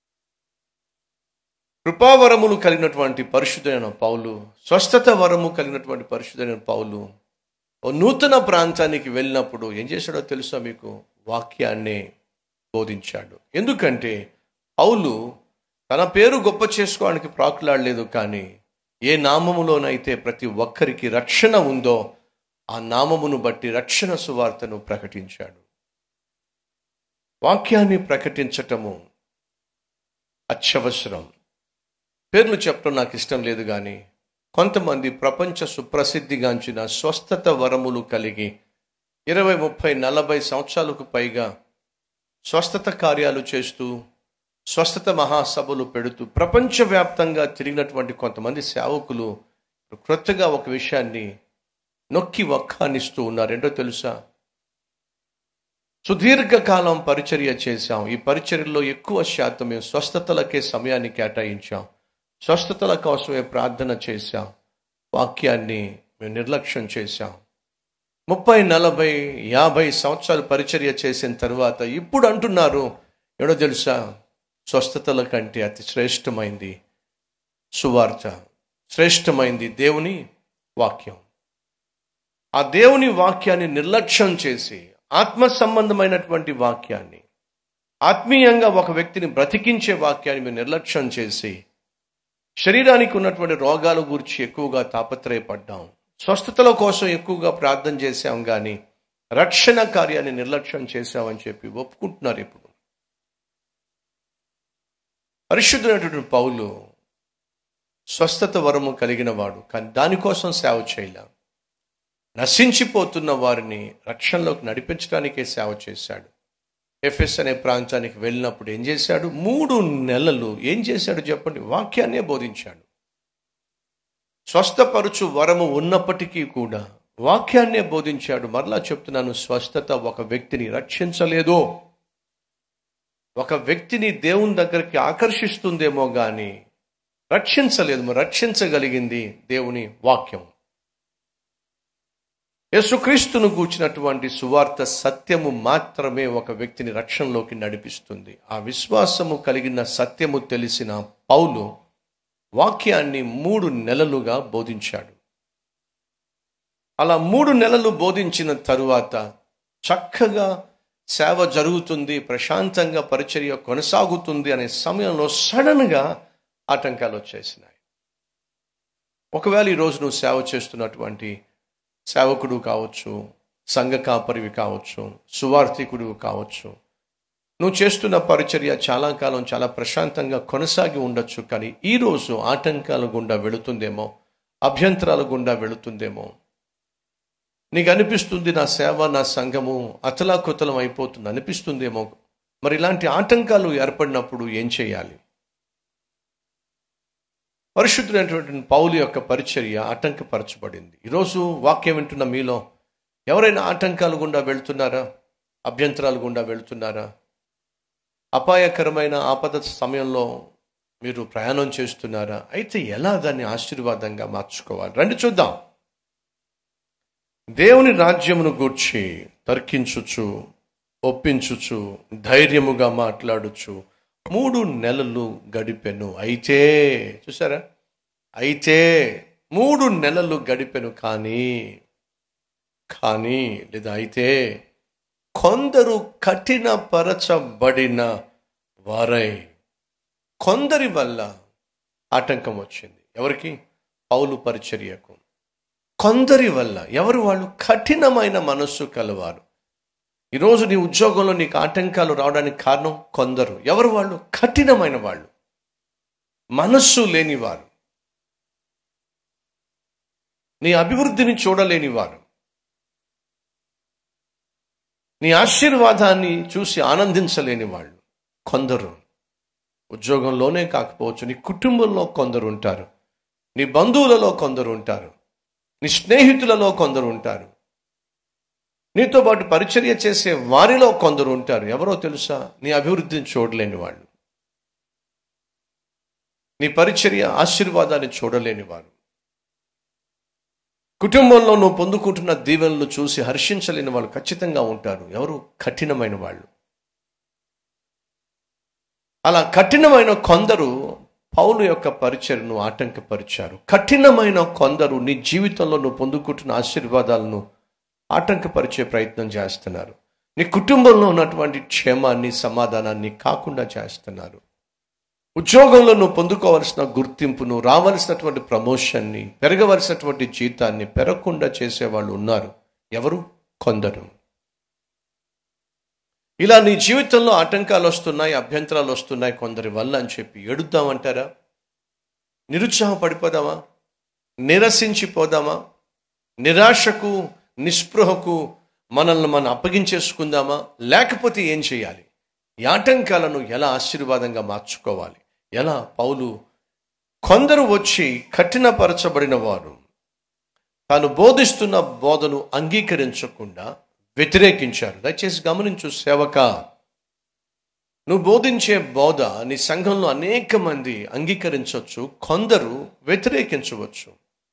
కృపావరములు కలిగినటువంటి పరిశుద్ధైన పౌలు స్వస్థత వరము కలిగినటువంటి పరిశుద్ధైన పౌలు ఓ నూతన ప్రాంతానికి వెళ్ళినప్పుడు ఏం చేశాడో తెలుసా మీకు వాక్యాన్నే బోధించాడు ఎందుకంటే పౌలు తన పేరు గొప్ప చేసుకోవడానికి ప్రాకులాడలేదు కానీ ఏ నామములోనైతే ప్రతి ఒక్కరికి రక్షణ ఉందో ఆ నామమును బట్టి రక్షణ సువార్తను ప్రకటించాడు వాక్యాన్ని ప్రకటించటము అత్యవసరం పేర్లు చెప్పడం నాకు ఇష్టం లేదు కానీ కొంతమంది ప్రపంచ సుప్రసిద్ధిగాంచిన స్వస్థత వరములు కలిగి ఇరవై ముప్పై నలభై సంవత్సరాలకు పైగా స్వస్థత కార్యాలు చేస్తూ స్వస్థత మహాసభలు పెడుతూ ప్రపంచవ్యాప్తంగా తిరిగినటువంటి కొంతమంది సేవకులు క్రొత్తగా ఒక విషయాన్ని నొక్కి వక్కానిస్తూ ఉన్నారు ఏంటో తెలుసా సుదీర్ఘకాలం పరిచర్య చేశాం ఈ పరిచర్యలో ఎక్కువ శాతం మేము స్వస్థతలకే సమయాన్ని కేటాయించాం స్వస్థతల కోసమే ప్రార్థన చేశాం వాక్యాన్ని మేము నిర్లక్ష్యం చేశాం ముప్పై నలభై యాభై సంవత్సరాలు పరిచర్య చేసిన తర్వాత ఇప్పుడు అంటున్నారు ఎవడో తెలుసా స్వస్థతల కంటే అతి శ్రేష్టమైంది సువార్త శ్రేష్టమైంది దేవుని వాక్యం ఆ దేవుని వాక్యాన్ని నిర్లక్ష్యం చేసి ఆత్మ సంబంధమైనటువంటి వాక్యాన్ని ఆత్మీయంగా ఒక వ్యక్తిని బ్రతికించే వాక్యాన్ని మేము నిర్లక్ష్యం చేసి శరీరానికి ఉన్నటువంటి రోగాల గురించి ఎక్కువగా తాపత్రయపడ్డాం స్వస్థతల కోసం ఎక్కువగా ప్రార్థన చేశాం కానీ రక్షణ కార్యాన్ని నిర్లక్ష్యం చేశామని చెప్పి ఒప్పుకుంటున్నారు ఇప్పుడు పరిశుద్ధుడైనటువంటి పౌలు స్వస్థత వరము కలిగిన వాడు కానీ దానికోసం సేవ చేయలే నశించిపోతున్న వారిని రక్షణలోకి నడిపించడానికే సేవ చేశాడు ఎఫ్ఎస్ అనే ప్రాంతానికి వెళ్ళినప్పుడు ఏం చేశాడు మూడు నెలలు ఏం చేశాడు చెప్పండి వాక్యాన్నే బోధించాడు స్వస్థపరుచు వరము ఉన్నప్పటికీ కూడా వాక్యాన్నే బోధించాడు మరలా చెప్తున్నాను స్వస్థత ఒక వ్యక్తిని రక్షించలేదు ఒక వ్యక్తిని దేవుని దగ్గరికి ఆకర్షిస్తుందేమో కానీ రక్షించలేదు రక్షించగలిగింది దేవుని వాక్యం యేసుక్రీస్తును కూర్చున్నటువంటి సువార్త సత్యము మాత్రమే ఒక వ్యక్తిని రక్షణలోకి నడిపిస్తుంది ఆ విశ్వాసము కలిగిన సత్యము తెలిసిన పౌలు వాక్యాన్ని మూడు నెలలుగా బోధించాడు అలా మూడు నెలలు బోధించిన తరువాత చక్కగా సేవ జరుగుతుంది ప్రశాంతంగా పరిచర్య కొనసాగుతుంది అనే సమయంలో సడన్గా ఆటంకాలు వచ్చేసినాయి ఒకవేళ ఈరోజు నువ్వు సేవ చేస్తున్నటువంటి సేవకుడు కావచ్చు సంఘ కాపరివి కావచ్చు సువార్థికుడు కావచ్చు నువ్వు చేస్తున్న పరిచర్య చాలా కాలం చాలా ప్రశాంతంగా కొనసాగి ఉండొచ్చు కానీ ఈరోజు ఆటంకాల గుండా వెళుతుందేమో అభ్యంతరాల గుండా వెళుతుందేమో నీకు అనిపిస్తుంది నా సేవ నా సంఘము అతలాకుతలం అయిపోతుంది అనిపిస్తుందేమో మరి ఇలాంటి ఆటంకాలు ఏర్పడినప్పుడు ఏం చేయాలి పరిశుద్ధులైనటువంటి పౌలు యొక్క పరిచర్య ఆటంకపరచబడింది ఈరోజు వాక్యం వింటున్న మీలో ఎవరైనా ఆటంకాలు గుండా వెళ్తున్నారా అభ్యంతరాలు గుండా వెళ్తున్నారా అపాయకరమైన ఆపద సమయంలో మీరు ప్రయాణం చేస్తున్నారా అయితే ఎలా దాన్ని ఆశీర్వాదంగా మార్చుకోవాలి రండి చూద్దాం దేవుని రాజ్యమును గూర్చి తర్కించుచు ఒప్పించుచు ధైర్యముగా మాట్లాడుచు మూడు నెలలు గడిపెను అయితే చూసారా అయితే మూడు నెలలు గడిపెను కానీ కానీ లేదా అయితే కొందరు కఠిన పరచబడిన వారై కొందరి వల్ల ఆటంకం వచ్చింది ఎవరికి పౌలు పరిచర్యకు కొందరి వల్ల ఎవరు వాళ్ళు కఠినమైన మనస్సు కలవారు ఈరోజు నీ ఉద్యోగంలో నీకు ఆటంకాలు రావడానికి కారణం కొందరు ఎవరు వాళ్ళు కఠినమైన వాళ్ళు మనస్సు లేనివారు నీ అభివృద్ధిని చూడలేని వారు నీ ఆశీర్వాదాన్ని చూసి ఆనందించలేని వాళ్ళు కొందరు ఉద్యోగంలోనే కాకపోవచ్చు నీ కుటుంబంలో కొందరు ఉంటారు నీ బంధువులలో కొందరు ఉంటారు నీ స్నేహితులలో కొందరు ఉంటారు నీతో పాటు పరిచర్య చేసే వారిలో కొందరు ఉంటారు ఎవరో తెలుసా నీ అభివృద్ధిని చూడలేని వాళ్ళు నీ పరిచర్య ఆశీర్వాదాన్ని చూడలేని వారు కుటుంబంలో నువ్వు పొందుకుంటున్న దీవెనలు చూసి హర్షించలేని వాళ్ళు ఖచ్చితంగా ఉంటారు ఎవరు కఠినమైన వాళ్ళు అలా కఠినమైన కొందరు పౌలు యొక్క పరిచయను ఆటంకపరిచారు కఠినమైన కొందరు నీ జీవితంలో నువ్వు పొందుకుంటున్న ఆశీర్వాదాలను ఆటంకపరిచే ప్రయత్నం చేస్తున్నారు నీ కుటుంబంలో ఉన్నటువంటి క్షేమాన్ని సమాధానాన్ని కాకుండా చేస్తున్నారు ఉద్యోగంలో నువ్వు పొందుకోవలసిన గుర్తింపును రావలసినటువంటి ప్రమోషన్ని పెరగవలసినటువంటి జీతాన్ని పెరగకుండా చేసేవాళ్ళు ఉన్నారు ఎవరు కొందరు ఇలా నీ జీవితంలో ఆటంకాలు వస్తున్నాయి అభ్యంతరాలు వస్తున్నాయి కొందరి వల్ల అని చెప్పి ఎడుద్దామంటారా నిరుత్సాహపడిపోదామా నిరసించిపోదామా నిరాశకు నిస్పృహకు మనల్ని మనం అప్పగించేసుకుందామా లేకపోతే ఏం చేయాలి ఈ ఆటంకాలను ఎలా ఆశీర్వాదంగా మార్చుకోవాలి ఎలా పౌలు కొందరు వచ్చి కఠినపరచబడిన వారు తాను బోధిస్తున్న బోధను అంగీకరించకుండా వ్యతిరేకించారు దయచేసి గమనించు సేవక నువ్వు బోధించే బోధ నీ సంఘంలో అనేక మంది అంగీకరించవచ్చు కొందరు వ్యతిరేకించవచ్చు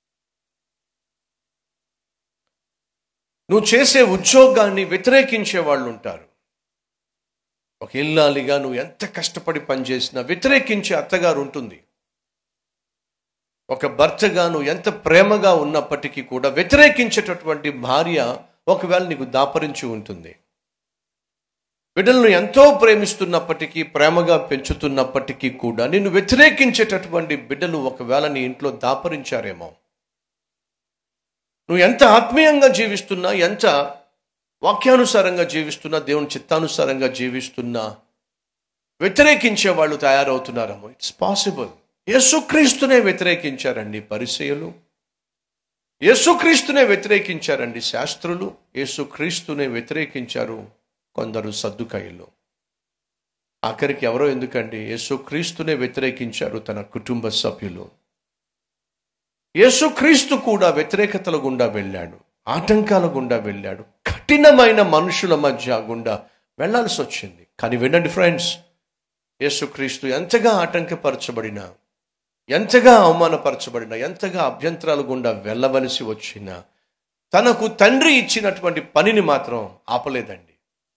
నువ్వు చేసే ఉద్యోగాన్ని వ్యతిరేకించే వాళ్ళు ఉంటారు ఒక ఇల్లాలిగా నువ్వు ఎంత కష్టపడి పనిచేసినా వ్యతిరేకించే అత్తగారు ఉంటుంది ఒక భర్తగా నువ్వు ఎంత ప్రేమగా ఉన్నప్పటికీ కూడా వ్యతిరేకించేటటువంటి భార్య ఒకవేళ నీకు దాపరించి ఉంటుంది బిడ్డలను ఎంతో ప్రేమిస్తున్నప్పటికీ ప్రేమగా పెంచుతున్నప్పటికీ కూడా నిన్ను వ్యతిరేకించేటటువంటి బిడ్డలు ఒకవేళ నీ ఇంట్లో దాపరించారేమో నువ్వు ఎంత ఆత్మీయంగా జీవిస్తున్నా ఎంత వాక్యానుసారంగా జీవిస్తున్నా దేవుని చిత్తానుసారంగా జీవిస్తున్నా వ్యతిరేకించే వాళ్ళు తయారవుతున్నారేమో ఇట్స్ పాసిబుల్ యేసుక్రీస్తునే వ్యతిరేకించారండి పరిచయులు యేసుక్రీస్తునే వ్యతిరేకించారండి శాస్త్రులు యేసుక్రీస్తునే వ్యతిరేకించారు కొందరు సర్దుకాయలు ఆఖరికి ఎవరో ఎందుకండి యేసుక్రీస్తునే వ్యతిరేకించారు తన కుటుంబ సభ్యులు యేసుక్రీస్తు కూడా వ్యతిరేకతల గుండా వెళ్ళాడు ఆటంకాల గుండా వెళ్ళాడు కఠినమైన మనుషుల మధ్య గుండా వెళ్ళాల్సి వచ్చింది కానీ వినండి ఫ్రెండ్స్ యేసుక్రీస్తు ఎంతగా ఆటంకపరచబడినా ఎంతగా అవమానపరచబడినా ఎంతగా అభ్యంతరాల గుండా వెళ్ళవలసి వచ్చినా తనకు తండ్రి ఇచ్చినటువంటి పనిని మాత్రం ఆపలేదండి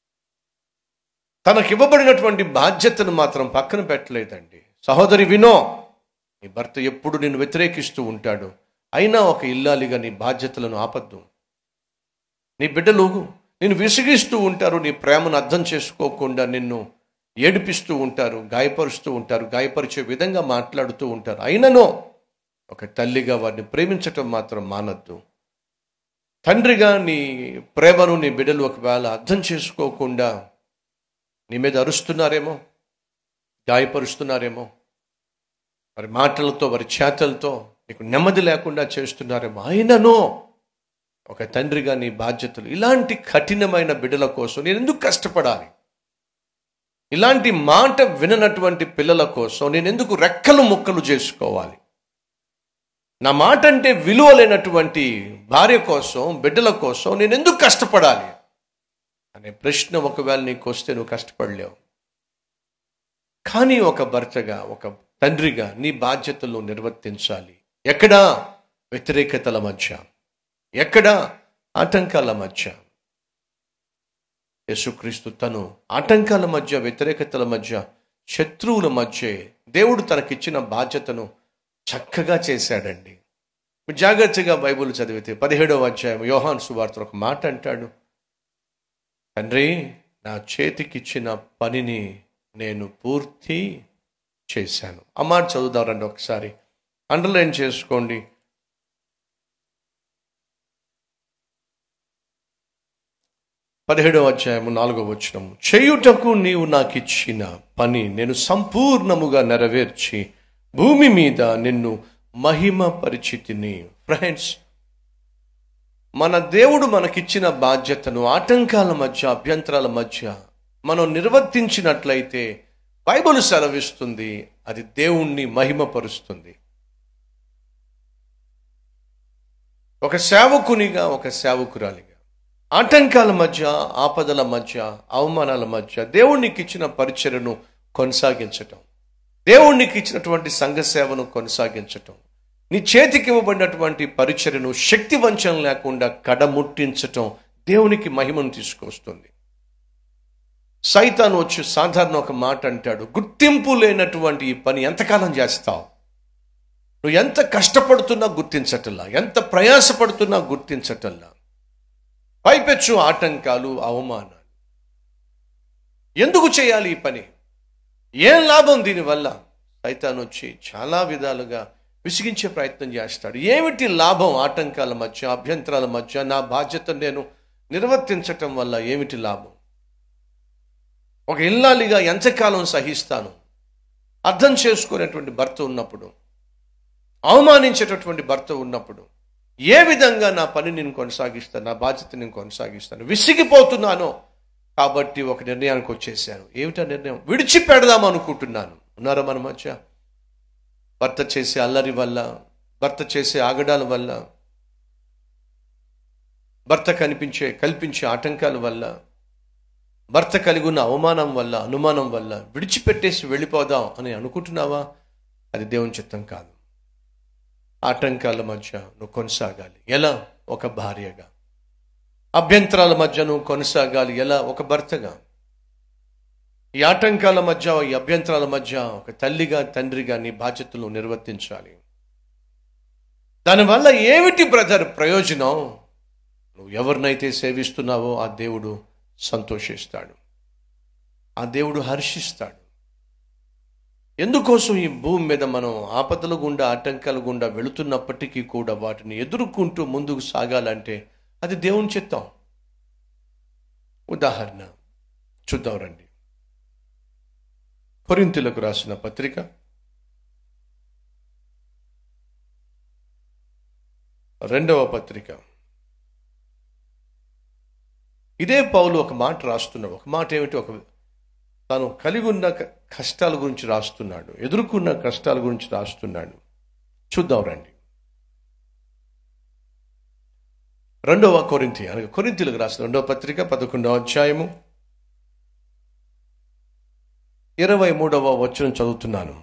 తనకి ఇవ్వబడినటువంటి బాధ్యతను మాత్రం పక్కన పెట్టలేదండి సహోదరి వినో నీ భర్త ఎప్పుడు నిన్ను వ్యతిరేకిస్తూ ఉంటాడు అయినా ఒక ఇల్లాలిగా నీ బాధ్యతలను ఆపద్దు నీ బిడ్డలు నిన్ను విసిగిస్తూ ఉంటారు నీ ప్రేమను అర్థం చేసుకోకుండా నిన్ను ఏడిపిస్తూ ఉంటారు గాయపరుస్తూ ఉంటారు గాయపరిచే విధంగా మాట్లాడుతూ ఉంటారు అయిననో ఒక తల్లిగా వారిని ప్రేమించటం మాత్రం మానద్దు తండ్రిగా నీ ప్రేమను నీ బిడ్డలు ఒకవేళ అర్థం చేసుకోకుండా నీ మీద అరుస్తున్నారేమో గాయపరుస్తున్నారేమో వారి మాటలతో వారి చేతలతో నీకు నెమ్మది లేకుండా చేస్తున్నారేమో అయిననో ఒక తండ్రిగా నీ బాధ్యతలు ఇలాంటి కఠినమైన బిడ్డల కోసం నేను ఎందుకు కష్టపడాలి ఇలాంటి మాట విననటువంటి పిల్లల కోసం నేను ఎందుకు రెక్కలు ముక్కలు చేసుకోవాలి నా మాట అంటే విలువ లేనటువంటి భార్య కోసం బిడ్డల కోసం నేను ఎందుకు కష్టపడాలి అనే ప్రశ్న ఒకవేళ నీకు వస్తే నువ్వు కష్టపడలేవు కానీ ఒక భర్తగా ఒక తండ్రిగా నీ బాధ్యతలు నిర్వర్తించాలి ఎక్కడా వ్యతిరేకతల మధ్య ఎక్కడా ఆటంకాల మధ్య యేసుక్రీస్తు తను ఆటంకాల మధ్య వ్యతిరేకతల మధ్య శత్రువుల మధ్య దేవుడు తనకిచ్చిన బాధ్యతను చక్కగా చేశాడండి మీరు జాగ్రత్తగా బైబుల్ చదివితే పదిహేడవ అధ్యాయం యోహాన్ సువార్త ఒక మాట అంటాడు తండ్రి నా చేతికిచ్చిన పనిని నేను పూర్తి చేశాను ఆ మాట చదువుదారండి ఒకసారి అండర్లైన్ చేసుకోండి పదిహేడవ అధ్యాయము నాలుగవ వచనం చేయుటకు నీవు నాకు ఇచ్చిన పని నేను సంపూర్ణముగా నెరవేర్చి భూమి మీద నిన్ను మహిమ పరిచితిని ఫ్రెండ్స్ మన దేవుడు మనకిచ్చిన బాధ్యతను ఆటంకాల మధ్య అభ్యంతరాల మధ్య మనం నిర్వర్తించినట్లయితే బైబుల్ సెలవిస్తుంది అది దేవుణ్ణి మహిమపరుస్తుంది ఒక సేవకునిగా ఒక సేవకురాలిగా ఆటంకాల మధ్య ఆపదల మధ్య అవమానాల మధ్య దేవునికి ఇచ్చిన పరిచయను కొనసాగించటం దేవునికి ఇచ్చినటువంటి సంఘ సేవను కొనసాగించటం నీ చేతికి ఇవ్వబడినటువంటి పరిచయను శక్తి వంచన లేకుండా కడముట్టించటం దేవునికి మహిమను తీసుకొస్తుంది సైతాన్ వచ్చి సాధారణ ఒక మాట అంటాడు గుర్తింపు లేనటువంటి ఈ పని ఎంతకాలం చేస్తావు నువ్వు ఎంత కష్టపడుతున్నా గుర్తించటల్లా ఎంత ప్రయాసపడుతున్నా గుర్తించటల్లా పైపెచ్చు ఆటంకాలు అవమానాలు ఎందుకు చేయాలి ఈ పని ఏం లాభం దీనివల్ల సైతాన్ వచ్చి చాలా విధాలుగా విసిగించే ప్రయత్నం చేస్తాడు ఏమిటి లాభం ఆటంకాల మధ్య అభ్యంతరాల మధ్య నా బాధ్యత నేను నిర్వర్తించటం వల్ల ఏమిటి లాభం ఒక ఇల్లాలిగా ఎంతకాలం సహిస్తాను అర్థం చేసుకునేటువంటి భర్త ఉన్నప్పుడు అవమానించేటటువంటి భర్త ఉన్నప్పుడు ఏ విధంగా నా పని నేను కొనసాగిస్తాను నా బాధ్యత నేను కొనసాగిస్తాను విసిగిపోతున్నానో కాబట్టి ఒక నిర్ణయానికి వచ్చేసాను ఏమిటా నిర్ణయం విడిచిపెడదాం అనుకుంటున్నాను ఉన్నారా మన మధ్య భర్త చేసే అల్లరి వల్ల భర్త చేసే ఆగడాల వల్ల భర్త కనిపించే కల్పించే ఆటంకాల వల్ల భర్త కలిగి ఉన్న అవమానం వల్ల అనుమానం వల్ల విడిచిపెట్టేసి వెళ్ళిపోదాం అని అనుకుంటున్నావా అది దేవుని చిత్తం కాదు ఆటంకాల మధ్య నువ్వు కొనసాగాలి ఎలా ఒక భార్యగా అభ్యంతరాల మధ్య నువ్వు కొనసాగాలి ఎలా ఒక భర్తగా ఈ ఆటంకాల మధ్య ఈ అభ్యంతరాల మధ్య ఒక తల్లిగా తండ్రిగా నీ బాధ్యతలు నిర్వర్తించాలి దానివల్ల ఏమిటి బ్రదర్ ప్రయోజనం నువ్వు ఎవరినైతే సేవిస్తున్నావో ఆ దేవుడు సంతోషిస్తాడు ఆ దేవుడు హర్షిస్తాడు ఎందుకోసం ఈ భూమి మీద మనం ఆపదల గుండా ఆటంకాల గుండా వెళుతున్నప్పటికీ కూడా వాటిని ఎదుర్కొంటూ ముందుకు సాగాలంటే అది దేవుని చిత్తం ఉదాహరణ చూద్దాం రండి కొరింతులకు రాసిన పత్రిక రెండవ పత్రిక ఇదే పౌలు ఒక మాట రాస్తున్నాడు ఒక మాట ఏమిటి ఒక తాను కలిగి ఉన్న క- కష్టాల గురించి రాస్తున్నాడు ఎదుర్కొన్న కష్టాల గురించి రాస్తున్నాడు చూద్దాం రండి రెండవ కొరింతి అనగా కొరింతీలకు రాసిన రెండవ పత్రిక పదకొండవ అధ్యాయము ఇరవై మూడవ వచనం చదువుతున్నాను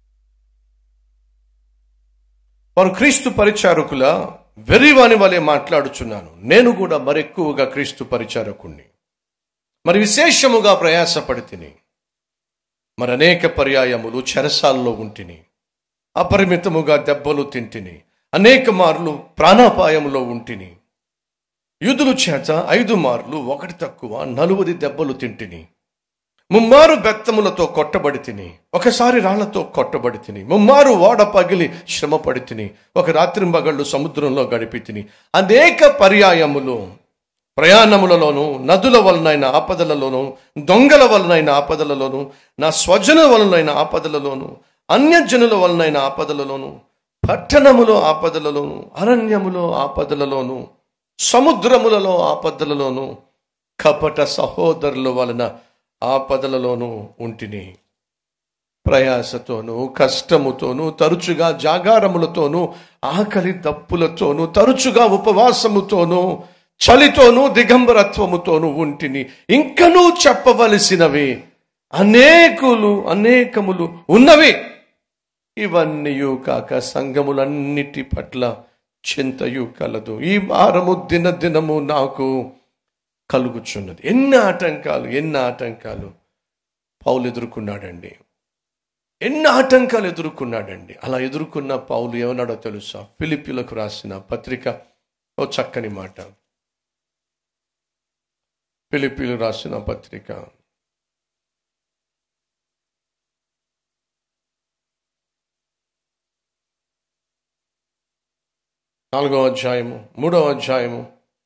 వారు క్రీస్తు పరిచారకుల వెర్రివాని వలె మాట్లాడుచున్నాను నేను కూడా మరెక్కువగా క్రీస్తు పరిచారకుణ్ణి మరి విశేషముగా ప్రయాసపడి తిని మరి అనేక పర్యాయములు చెరసాల్లో ఉంటిని అపరిమితముగా దెబ్బలు తింటిని అనేక మార్లు ప్రాణాపాయములో ఉంటిని యుధులు చేత ఐదు మార్లు ఒకటి తక్కువ నలువది దెబ్బలు తింటిని ముమ్మారు బెత్తములతో కొట్టబడి తిని ఒకసారి రాళ్లతో కొట్టబడి తిని ముమ్మారు ఓడ పగిలి శ్రమపడి తిని ఒక రాత్రి మగళ్ళు సముద్రంలో గడిపి తిని అనేక పర్యాయములు ప్రయాణములలోను నదుల వలనైన ఆపదలలోను దొంగల వలనైన ఆపదలలోను నా స్వజన వలనైన ఆపదలలోను అన్యజనుల వలనైన ఆపదలలోను పట్టణములో ఆపదలలోను అరణ్యములో ఆపదలలోను సముద్రములలో ఆపదలలోను కపట సహోదరుల వలన ఆపదలలోనూ ఉంటిని ప్రయాసతోనూ కష్టముతోనూ తరచుగా జాగారములతోనూ ఆకలి దప్పులతోనూ తరచుగా ఉపవాసముతోనూ చలితోనూ దిగంబరత్వముతోనూ ఉంటిని ఇంకనూ చెప్పవలసినవి అనేకులు అనేకములు ఉన్నవి ఇవన్నీ కాక సంఘములన్నిటి పట్ల చింతయు కలదు ఈ వారము దిన దినము నాకు కలుగుచున్నది ఎన్ని ఆటంకాలు ఎన్ని ఆటంకాలు పౌలు ఎదుర్కొన్నాడండి ఎన్ని ఆటంకాలు ఎదుర్కొన్నాడండి అలా ఎదుర్కొన్న పౌలు ఏమన్నాడో తెలుసా ఫిలిపిలకు రాసిన పత్రిక ఓ చక్కని మాట ఫిలిపిలు రాసిన పత్రిక నాలుగో అధ్యాయము మూడో అధ్యాయము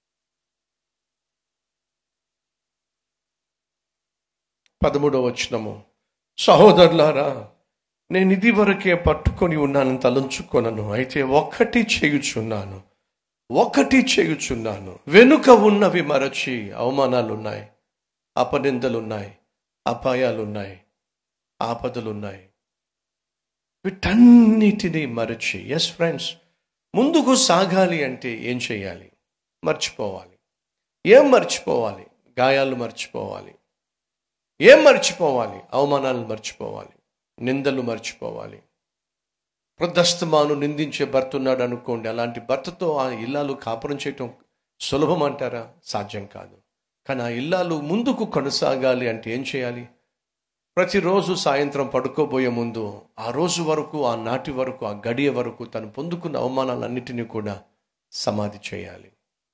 పదమూడవ వచనము సహోదరులారా నేను ఇది వరకే పట్టుకొని ఉన్నాను తలంచుకొనను అయితే ఒక్కటి చేయుచున్నాను ఒకటి చేయుచున్నాను వెనుక ఉన్నవి మరచి అవమానాలున్నాయి అపనిందలున్నాయి అపాయాలున్నాయి ఆపదలున్నాయి వీటన్నిటినీ మరచి ఎస్ ఫ్రెండ్స్ ముందుకు సాగాలి అంటే ఏం చేయాలి మర్చిపోవాలి ఏం మర్చిపోవాలి గాయాలు మర్చిపోవాలి ఏం మర్చిపోవాలి అవమానాలు మర్చిపోవాలి నిందలు మర్చిపోవాలి వృద్ధస్తమాను నిందించే భర్త ఉన్నాడు అనుకోండి అలాంటి భర్తతో ఆ ఇల్లాలు కాపురం చేయటం సులభం అంటారా సాధ్యం కాదు కానీ ఆ ఇల్లాలు ముందుకు కొనసాగాలి అంటే ఏం చేయాలి ప్రతిరోజు సాయంత్రం పడుకోబోయే ముందు ఆ రోజు వరకు ఆ నాటి వరకు ఆ గడియ వరకు తను పొందుకున్న అవమానాలన్నిటినీ కూడా సమాధి చేయాలి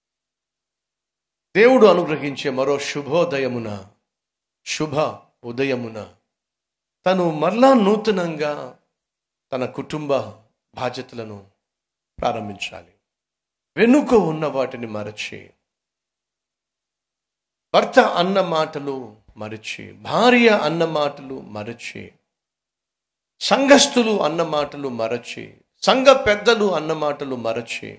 దేవుడు అనుగ్రహించే మరో శుభోదయమున శుభ ఉదయమున తను మరలా నూతనంగా తన కుటుంబ బాధ్యతలను ప్రారంభించాలి వెనుక ఉన్న వాటిని మరచి భర్త అన్న మాటలు మరచి భార్య అన్న మాటలు మరచి సంఘస్థులు అన్న మాటలు మరచి సంఘ పెద్దలు అన్న మాటలు మరచి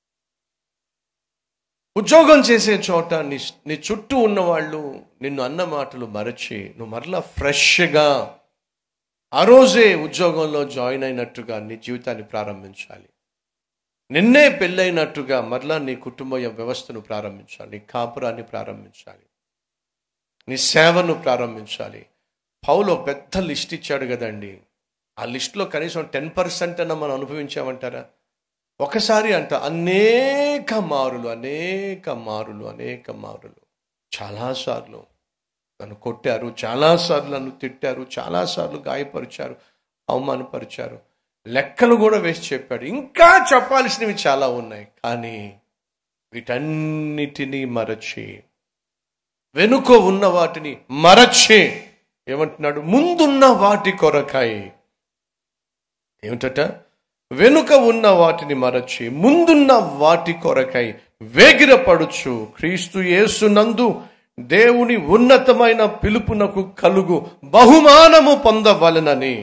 ఉద్యోగం చేసే చోట నీ నీ చుట్టూ ఉన్నవాళ్ళు నిన్ను అన్న మాటలు మరచి నువ్వు మరలా ఫ్రెష్గా ఆ రోజే ఉద్యోగంలో జాయిన్ అయినట్టుగా నీ జీవితాన్ని ప్రారంభించాలి నిన్నే పెళ్ళైనట్టుగా మరలా నీ కుటుంబ వ్యవస్థను ప్రారంభించాలి నీ కాపురాన్ని ప్రారంభించాలి నీ సేవను ప్రారంభించాలి పౌలు ఒక పెద్ద లిస్ట్ ఇచ్చాడు కదండి ఆ లిస్టులో కనీసం టెన్ పర్సెంట్ అన్న మనం అనుభవించామంటారా ఒకసారి అంట అనేక మారులు అనేక మారులు అనేక మారులు చాలాసార్లు నన్ను కొట్టారు చాలాసార్లు నన్ను తిట్టారు చాలాసార్లు గాయపరిచారు అవమానపరిచారు లెక్కలు కూడా వేసి చెప్పాడు ఇంకా చెప్పాల్సినవి చాలా ఉన్నాయి కానీ వీటన్నిటినీ మరచి వెనుక ఉన్న వాటిని మరచి ఏమంటున్నాడు ముందున్న వాటి కొరకాయి ఏమిటట వెనుక ఉన్న వాటిని మరచి ముందున్న వాటి కొరకై వేగిరపడుచు క్రీస్తు యేసునందు దేవుని ఉన్నతమైన పిలుపునకు కలుగు బహుమానము పొందవలనని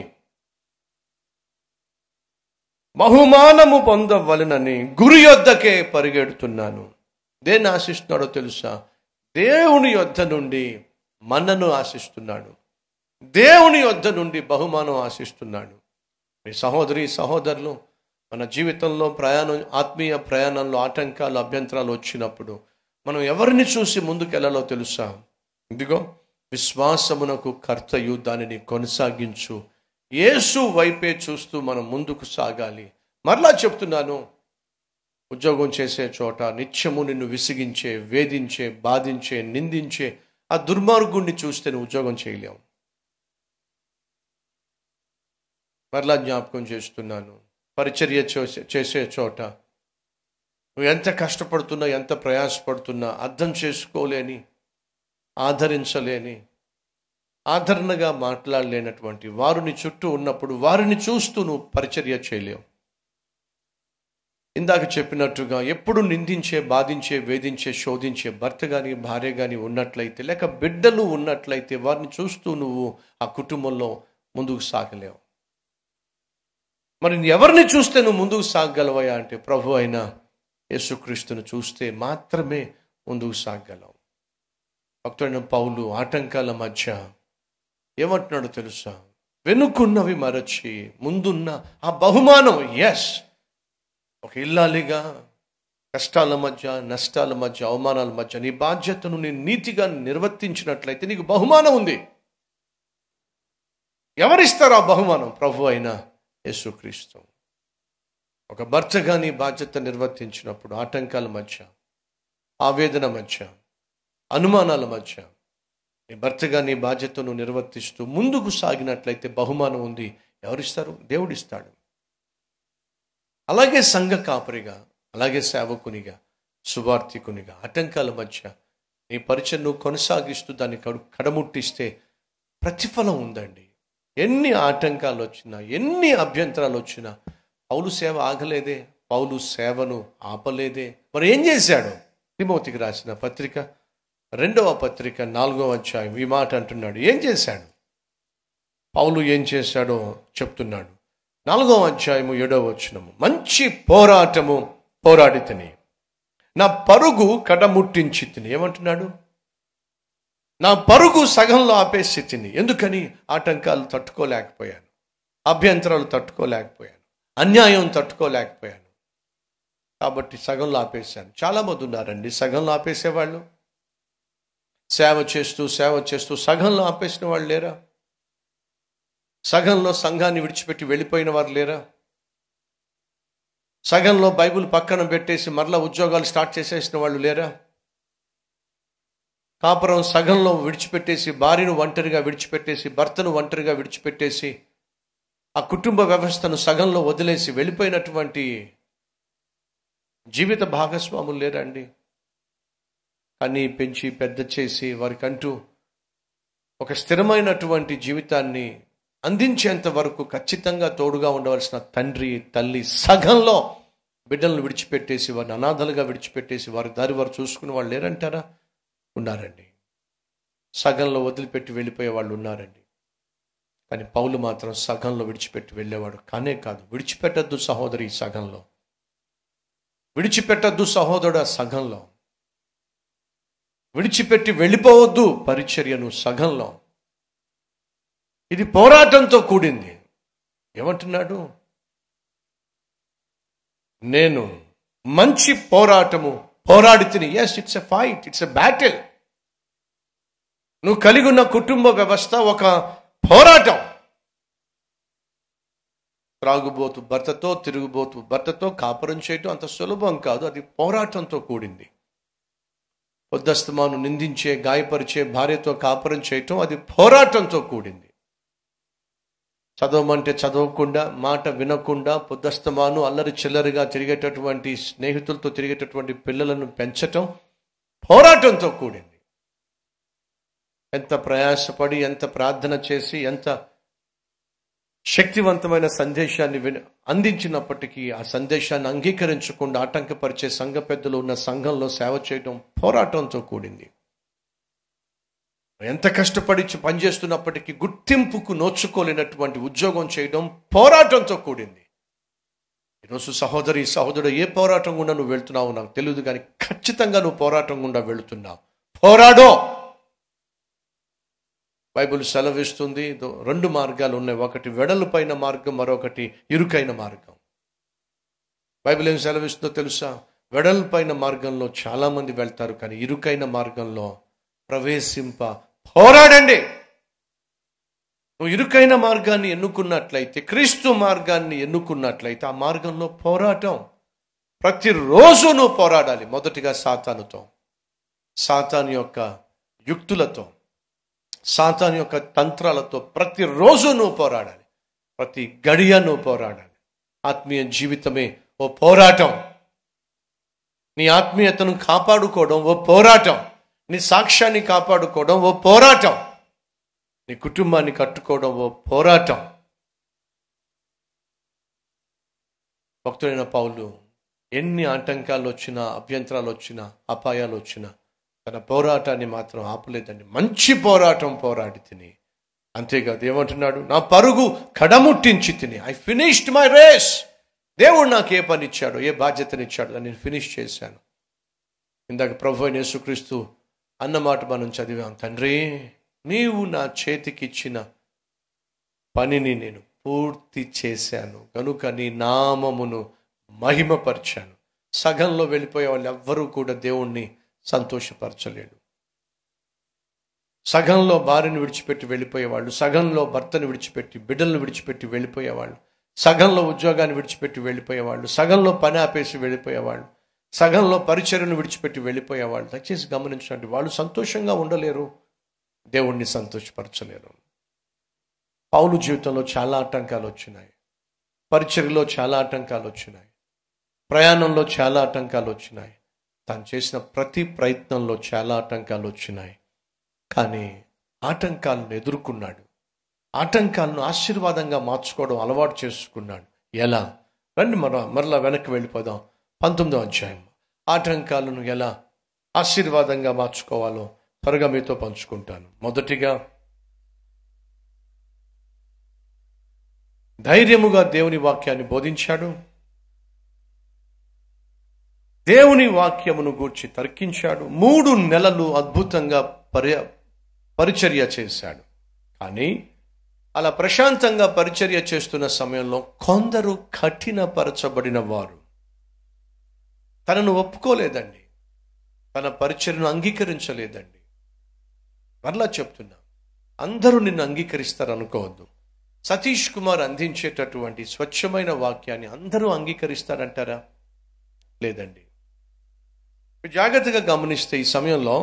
బహుమానము పొందవలనని గురి యొద్దకే పరిగెడుతున్నాను దేన్ని ఆశిస్తున్నాడో తెలుసా దేవుని యొద్ద నుండి మన్నను ఆశిస్తున్నాడు దేవుని యొద్ద నుండి బహుమానం ఆశిస్తున్నాడు మీ సహోదరి సహోదరులు మన జీవితంలో ప్రయాణం ఆత్మీయ ప్రయాణంలో ఆటంకాలు అభ్యంతరాలు వచ్చినప్పుడు మనం ఎవరిని చూసి ముందుకెళ్లాలో తెలుసా ఇదిగో విశ్వాసమునకు కర్తయు దానిని కొనసాగించు యేసు వైపే చూస్తూ మనం ముందుకు సాగాలి మరలా చెప్తున్నాను ఉద్యోగం చేసే చోట నిత్యము నిన్ను విసిగించే వేధించే బాధించే నిందించే ఆ దుర్మార్గుణ్ణి చూస్తే నువ్వు ఉద్యోగం చేయలేవు మరలా జ్ఞాపకం చేస్తున్నాను పరిచర్య చేసే చేసే చోట నువ్వు ఎంత కష్టపడుతున్నా ఎంత ప్రయాసపడుతున్నా అర్థం చేసుకోలేని ఆదరించలేని ఆదరణగా మాట్లాడలేనటువంటి వారిని చుట్టూ ఉన్నప్పుడు వారిని చూస్తూ నువ్వు పరిచర్య చేయలేవు ఇందాక చెప్పినట్టుగా ఎప్పుడు నిందించే బాధించే వేధించే శోధించే భర్త కానీ భార్య కానీ ఉన్నట్లయితే లేక బిడ్డలు ఉన్నట్లయితే వారిని చూస్తూ నువ్వు ఆ కుటుంబంలో ముందుకు సాగలేవు మరి ఎవరిని చూస్తే నువ్వు ముందుకు సాగగలవయా అంటే ప్రభు అయిన యేసుక్రీస్తును చూస్తే మాత్రమే ముందుకు సాగగలవు భక్తుడైన పౌలు ఆటంకాల మధ్య ఏమంటున్నాడో తెలుసా వెనుకున్నవి మరచి ముందున్న ఆ బహుమానం ఎస్ ఒక ఇల్లాలిగా కష్టాల మధ్య నష్టాల మధ్య అవమానాల మధ్య నీ బాధ్యతను నేను నీతిగా నిర్వర్తించినట్లయితే నీకు బహుమానం ఉంది ఎవరిస్తారు ఆ బహుమానం ప్రభు అయిన యేసుక్రీస్తు ఒక భర్తగా నీ బాధ్యత నిర్వర్తించినప్పుడు ఆటంకాల మధ్య ఆవేదన మధ్య అనుమానాల మధ్య నీ భర్తగా నీ బాధ్యతను నిర్వర్తిస్తూ ముందుకు సాగినట్లయితే బహుమానం ఉంది ఎవరిస్తారు దేవుడిస్తాడు అలాగే సంఘ కాపరిగా అలాగే సేవకునిగా సువార్థికునిగా ఆటంకాల మధ్య నీ పరిచయం నువ్వు కొనసాగిస్తూ దాన్ని కడు కడముట్టిస్తే ప్రతిఫలం ఉందండి ఎన్ని ఆటంకాలు వచ్చినా ఎన్ని అభ్యంతరాలు వచ్చినా పౌలు సేవ ఆగలేదే పౌలు సేవను ఆపలేదే మరి ఏం చేశాడు తిమోతికి రాసిన పత్రిక రెండవ పత్రిక నాలుగవ అధ్యాయం ఈ మాట అంటున్నాడు ఏం చేశాడు పౌలు ఏం చేశాడో చెప్తున్నాడు నాలుగవ అధ్యాయము ఏడవ వచనము మంచి పోరాటము పోరాడి తిని నా పరుగు కడముట్టించి తిని ఏమంటున్నాడు నా పరుగు సగంలో ఆపేసి తిని ఎందుకని ఆటంకాలు తట్టుకోలేకపోయాను అభ్యంతరాలు తట్టుకోలేకపోయాను అన్యాయం తట్టుకోలేకపోయాను కాబట్టి సగంలో ఆపేశాను చాలామంది ఉన్నారండి సగంలో ఆపేసేవాళ్ళు సేవ చేస్తూ సేవ చేస్తూ సగంలో ఆపేసిన వాళ్ళు లేరా సగంలో సంఘాన్ని విడిచిపెట్టి వెళ్ళిపోయిన వారు లేరా సగంలో బైబిల్ పక్కన పెట్టేసి మరలా ఉద్యోగాలు స్టార్ట్ చేసేసిన వాళ్ళు లేరా కాపురం సగంలో విడిచిపెట్టేసి భార్యను ఒంటరిగా విడిచిపెట్టేసి భర్తను ఒంటరిగా విడిచిపెట్టేసి ఆ కుటుంబ వ్యవస్థను సగంలో వదిలేసి వెళ్ళిపోయినటువంటి జీవిత భాగస్వాములు లేరండి కానీ పెంచి పెద్ద చేసి వారికంటూ ఒక స్థిరమైనటువంటి జీవితాన్ని అందించేంత వరకు ఖచ్చితంగా తోడుగా ఉండవలసిన తండ్రి తల్లి సగంలో బిడ్డలను విడిచిపెట్టేసి వారిని అనాథలుగా విడిచిపెట్టేసి వారి దారి వారు చూసుకునే వాళ్ళు లేరంటారా ఉన్నారండి సగంలో వదిలిపెట్టి వెళ్ళిపోయే వాళ్ళు ఉన్నారండి కానీ పౌలు మాత్రం సగంలో విడిచిపెట్టి వెళ్ళేవాడు కానే కాదు విడిచిపెట్టద్దు సహోదరి ఈ సగంలో విడిచిపెట్టద్దు సహోదరుడు సగంలో విడిచిపెట్టి వెళ్ళిపోవద్దు పరిచర్యను సగంలో ఇది పోరాటంతో కూడింది ఏమంటున్నాడు నేను మంచి పోరాటము పోరాడి తిని yes it's a fight it's a battle నువ్వు కలిగి ఉన్న కుటుంబ వ్యవస్థ ఒక పోరాటం త్రాగుబోతు భర్తతో తిరుగుబోతు భర్తతో కాపురం చేయటం అంత సులభం కాదు అది పోరాటంతో కూడింది పొద్దస్తమాను నిందించే గాయపరిచే భార్యతో కాపురం చేయటం అది పోరాటంతో కూడింది చదవమంటే చదవకుండా మాట వినకుండా పొద్దస్తమాను అల్లరి చిల్లరిగా తిరిగేటటువంటి స్నేహితులతో తిరిగేటటువంటి పిల్లలను పెంచటం పోరాటంతో కూడింది ఎంత ప్రయాసపడి ఎంత ప్రార్థన చేసి ఎంత శక్తివంతమైన సందేశాన్ని విన అందించినప్పటికీ ఆ సందేశాన్ని అంగీకరించకుండా ఆటంకపరిచే సంఘ పెద్దలు ఉన్న సంఘంలో సేవ చేయడం పోరాటంతో కూడింది ఎంత కష్టపడి చ- పనిచేస్తున్నప్పటికీ గుర్తింపుకు నోచుకోలేనటువంటి ఉద్యోగం చేయడం పోరాటంతో కూడింది ఈరోజు సహోదరి సహోదరుడు ఏ పోరాటం గుండా నువ్వు వెళ్తున్నావు నాకు తెలియదు కానీ ఖచ్చితంగా నువ్వు పోరాటం గుండా వెళుతున్నావు పోరాడో బైబిల్ సెలవిస్తుంది దో- రెండు మార్గాలు ఉన్నాయి ఒకటి వెడల్పైన మార్గం మరొకటి ఇరుకైన మార్గం బైబిల్ ఏం సెలవిస్తుందో తెలుసా వెడల్పైన మార్గంలో చాలా మంది వెళ్తారు కానీ ఇరుకైన మార్గంలో ప్రవేశింప పోరాడండి నువ్వు ఇరుకైన మార్గాన్ని ఎన్నుకున్నట్లయితే క్రీస్తు మార్గాన్ని ఎన్నుకున్నట్లయితే ఆ మార్గంలో పోరాటం ప్రతిరోజు నువ్వు పోరాడాలి మొదటిగా సాతానుతో సాతాను యొక్క యుక్తులతో సాతాను యొక్క తంత్రాలతో ప్రతిరోజు నువ్వు పోరాడాలి ప్రతి గడియ నువ్వు పోరాడాలి ఆత్మీయ జీవితమే ఓ పోరాటం నీ ఆత్మీయతను కాపాడుకోవడం ఓ పోరాటం నీ సాక్ష్యాన్ని కాపాడుకోవడం ఓ పోరాటం నీ కుటుంబాన్ని కట్టుకోవడం ఓ పోరాటం భక్తుడైన పౌలు ఎన్ని ఆటంకాలు వచ్చినా అభ్యంతరాలు వచ్చినా అపాయాలు వచ్చినా తన పోరాటాన్ని మాత్రం ఆపలేదండి మంచి పోరాటం పోరాడి తిని అంతేకాదు ఏమంటున్నాడు నా పరుగు కడముట్టించి తిని ఐ ఫినిష్డ్ మై రేస్ దేవుడు నాకు ఏ పని ఇచ్చాడు ఏ బాధ్యతనిచ్చాడు దాన్ని నేను ఫినిష్ చేశాను ఇందాక ప్రభు అయిన యేసుక్రీస్తు అన్నమాట మనం చదివాం తండ్రి నీవు నా చేతికిచ్చిన పనిని నేను పూర్తి చేశాను కనుక నీ నామమును మహిమపరిచాను సగంలో వెళ్ళిపోయే వాళ్ళు ఎవ్వరూ కూడా దేవుణ్ణి సంతోషపరచలేడు సగంలో భార్యను విడిచిపెట్టి వెళ్ళిపోయేవాళ్ళు సగంలో భర్తను విడిచిపెట్టి బిడ్డలను విడిచిపెట్టి వెళ్ళిపోయేవాళ్ళు సగంలో ఉద్యోగాన్ని విడిచిపెట్టి వెళ్ళిపోయేవాళ్ళు సగంలో పని ఆపేసి వెళ్ళిపోయేవాళ్ళు సగంలో పరిచర్యను విడిచిపెట్టి వెళ్ళిపోయేవాళ్ళు దయచేసి గమనించండి వాళ్ళు సంతోషంగా ఉండలేరు దేవుణ్ణి సంతోషపరచలేరు పౌలు జీవితంలో చాలా ఆటంకాలు వచ్చినాయి పరిచర్యలో చాలా ఆటంకాలు వచ్చినాయి ప్రయాణంలో చాలా ఆటంకాలు వచ్చినాయి తాను చేసిన ప్రతి ప్రయత్నంలో చాలా ఆటంకాలు వచ్చినాయి కానీ ఆటంకాలను ఎదుర్కొన్నాడు ఆటంకాలను ఆశీర్వాదంగా మార్చుకోవడం అలవాటు చేసుకున్నాడు ఎలా రండి మర మరలా వెనక్కి వెళ్ళిపోదాం పంతొమ్మిదో అధ్యాయం ఆటంకాలను ఎలా ఆశీర్వాదంగా మార్చుకోవాలో త్వరగా మీతో పంచుకుంటాను మొదటిగా ధైర్యముగా దేవుని వాక్యాన్ని బోధించాడు దేవుని వాక్యమును గూర్చి తర్కించాడు మూడు నెలలు అద్భుతంగా పర్య పరిచర్య చేశాడు కానీ అలా ప్రశాంతంగా పరిచర్య చేస్తున్న సమయంలో కొందరు కఠినపరచబడిన వారు తనను ఒప్పుకోలేదండి తన పరిచర్యను అంగీకరించలేదండి మరలా చెప్తున్నా అందరూ నిన్ను అంగీకరిస్తారు అనుకోవద్దు సతీష్ కుమార్ అందించేటటువంటి స్వచ్ఛమైన వాక్యాన్ని అందరూ అంగీకరిస్తారంటారా లేదండి మీరు జాగ్రత్తగా గమనిస్తే ఈ సమయంలో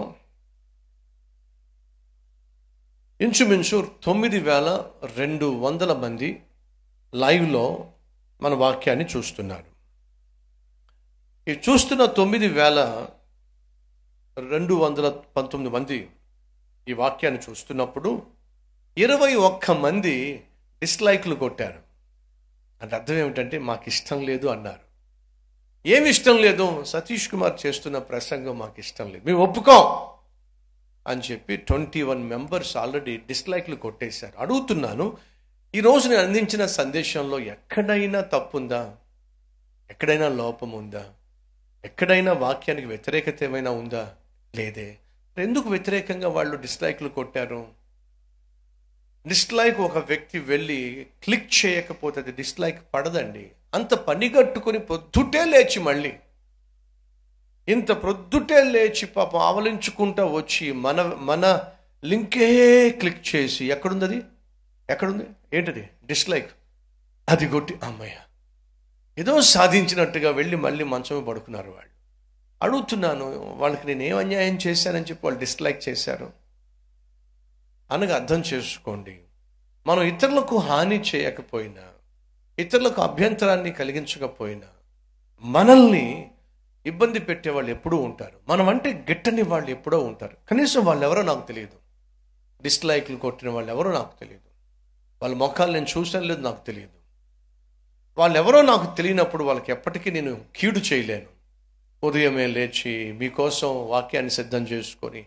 ఇంచుమించు తొమ్మిది వేల రెండు వందల మంది లైవ్లో మన వాక్యాన్ని చూస్తున్నారు ఈ చూస్తున్న తొమ్మిది వేల రెండు వందల పంతొమ్మిది మంది ఈ వాక్యాన్ని చూస్తున్నప్పుడు ఇరవై ఒక్క మంది డిస్లైక్లు కొట్టారు అంటే అర్థం ఏమిటంటే మాకు ఇష్టం లేదు అన్నారు ఏమి ఇష్టం లేదు సతీష్ కుమార్ చేస్తున్న ప్రసంగం మాకు ఇష్టం లేదు మేము ఒప్పుకోం అని చెప్పి ట్వంటీ వన్ మెంబర్స్ ఆల్రెడీ డిస్లైక్లు కొట్టేశారు అడుగుతున్నాను ఈరోజు నేను అందించిన సందేశంలో ఎక్కడైనా తప్పుందా ఎక్కడైనా లోపం ఉందా ఎక్కడైనా వాక్యానికి వ్యతిరేకత ఏమైనా ఉందా లేదే ఎందుకు వ్యతిరేకంగా వాళ్ళు డిస్లైక్లు కొట్టారు డిస్లైక్ ఒక వ్యక్తి వెళ్ళి క్లిక్ చేయకపోతే అది డిస్లైక్ పడదండి అంత పనిగట్టుకుని పొద్దుటే లేచి మళ్ళీ ఇంత ప్రొద్దుటే లేచి పాపం ఆవలించుకుంటా వచ్చి మన మన లింకే క్లిక్ చేసి ఎక్కడుంది అది ఎక్కడుంది ఏంటది డిస్లైక్ అది కొట్టి అమ్మయ్య ఏదో సాధించినట్టుగా వెళ్ళి మళ్ళీ మంచమే పడుకున్నారు వాళ్ళు అడుగుతున్నాను వాళ్ళకి నేను ఏం అన్యాయం చేశానని చెప్పి వాళ్ళు డిస్లైక్ చేశారు అనగా అర్థం చేసుకోండి మనం ఇతరులకు హాని చేయకపోయినా ఇతరులకు అభ్యంతరాన్ని కలిగించకపోయినా మనల్ని ఇబ్బంది పెట్టే వాళ్ళు ఎప్పుడూ ఉంటారు మనం అంటే గిట్టని వాళ్ళు ఎప్పుడో ఉంటారు కనీసం వాళ్ళు ఎవరో నాకు తెలియదు డిస్లైక్లు కొట్టిన వాళ్ళు ఎవరో నాకు తెలియదు వాళ్ళ మొఖాలు నేను చూసాను లేదు నాకు తెలియదు వాళ్ళు ఎవరో నాకు తెలియనప్పుడు వాళ్ళకి ఎప్పటికీ నేను కీడు చేయలేను ఉదయమే లేచి మీకోసం వాక్యాన్ని సిద్ధం చేసుకొని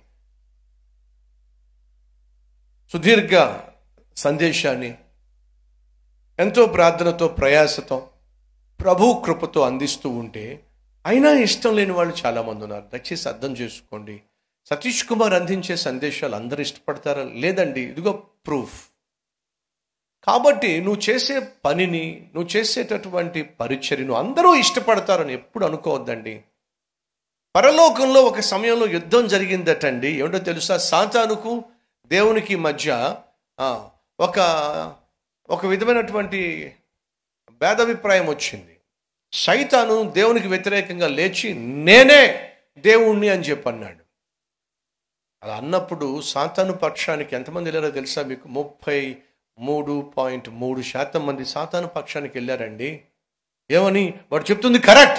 సుదీర్ఘ సందేశాన్ని ఎంతో ప్రార్థనతో ప్రయాసతో ప్రభు కృపతో అందిస్తూ ఉంటే అయినా ఇష్టం లేని వాళ్ళు చాలామంది ఉన్నారు దయచేసి అర్థం చేసుకోండి సతీష్ కుమార్ అందించే సందేశాలు అందరూ ఇష్టపడతారా లేదండి ఇదిగో ప్రూఫ్ కాబట్టి నువ్వు చేసే పనిని నువ్వు చేసేటటువంటి పరిచర్యను అందరూ ఇష్టపడతారని ఎప్పుడు అనుకోవద్దండి పరలోకంలో ఒక సమయంలో యుద్ధం జరిగిందటండి ఏమిటో తెలుసా సాతానుకు దేవునికి మధ్య ఆ, ఒక ఒక విధమైనటువంటి భేదాభిప్రాయం వచ్చింది సైతాను దేవునికి వ్యతిరేకంగా లేచి నేనే దేవుణ్ణి అని చెప్పి అన్నాడు అలా అన్నప్పుడు సాతాను పక్షానికి ఎంతమంది వెళ్ళారో తెలుసా మీకు ముప్పై మూడు పాయింట్ మూడు శాతం మంది సాతాను పక్షానికి వెళ్ళారండి ఏమని వాడు చెప్తుంది కరెక్ట్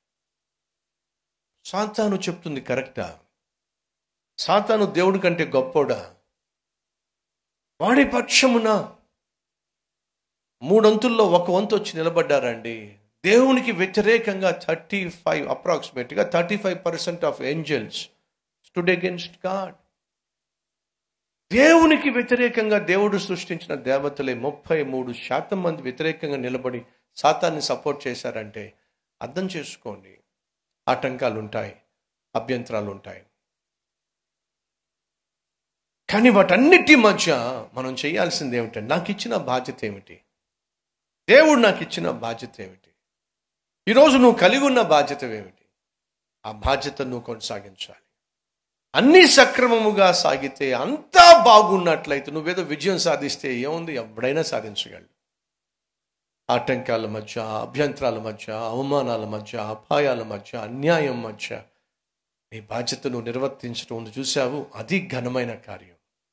సాతాను చెప్తుంది కరెక్టా సాతాను దేవుడి కంటే గొప్పోడా వాడి పక్షమున మూడొంతుల్లో ఒక వంతు వచ్చి నిలబడ్డారండి దేవునికి వ్యతిరేకంగా థర్టీ ఫైవ్ అప్రాక్సిమేట్గా thirty five percent of angels stood against God దేవునికి వ్యతిరేకంగా దేవుడు సృష్టించిన దేవతలే ముప్పై మూడు శాతం మంది వ్యతిరేకంగా నిలబడి సాతాన్ని సపోర్ట్ చేశారంటే అర్థం చేసుకోండి ఆటంకాలు ఉంటాయి అభ్యంతరాలు ఉంటాయి కానీ వాటన్నిటి మధ్య మనం చేయాల్సింది ఏమిటంటే నాకు ఇచ్చిన బాధ్యత ఏమిటి దేవుడు నాకు ఇచ్చిన బాధ్యత ఏమిటి ఈరోజు నువ్వు కలిగి ఉన్న బాధ్యత ఏమిటి ఆ బాధ్యత నువ్వు కొనసాగించాలి అన్నీ సక్రమముగా సాగితే అంతా బాగున్నట్లయితే నువ్వేదో విజయం సాధిస్తే ఏముంది ఎవడైనా సాధించగలడు ఆటంకాల మధ్య అభ్యంతరాల మధ్య అవమానాల మధ్య అపాయాల మధ్య అన్యాయం మధ్య నీ బాధ్యతను నిర్వర్తించడం ఉంది చూశావు అది ఘనమైన కార్యం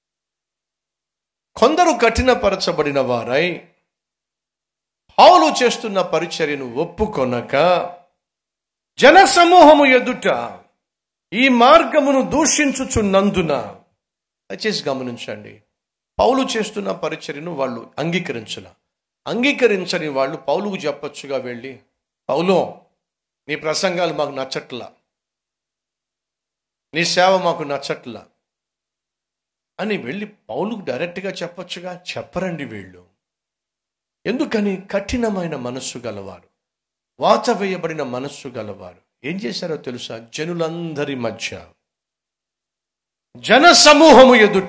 కొందరు కఠినపరచబడిన వారై పౌలు చేస్తున్న పరిచర్యను ఒప్పుకొనక జన సమూహము ఎదుట ఈ మార్గమును దూషించుచున్నందున దయచేసి గమనించండి పౌలు చేస్తున్న పరిచర్యను వాళ్ళు అంగీకరించల అంగీకరించని వాళ్ళు పౌలుకు చెప్పొచ్చుగా వెళ్ళి పౌలో నీ ప్రసంగాలు మాకు నచ్చట్లా నీ సేవ మాకు నచ్చట్లా అని వెళ్ళి పౌలుకు డైరెక్ట్గా చెప్పొచ్చుగా చెప్పరండి వీళ్ళు ఎందుకని కఠినమైన మనస్సు గలవారు వాత వేయబడిన మనస్సు గలవారు ఏం చేశారో తెలుసా జనులందరి మధ్య జన సమూహము ఎదుట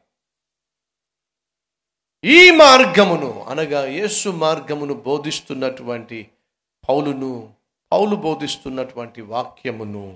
ఈ మార్గమును అనగా యేసు మార్గమును బోధిస్తున్నటువంటి పౌలును పౌలు బోధిస్తున్నటువంటి వాక్యమును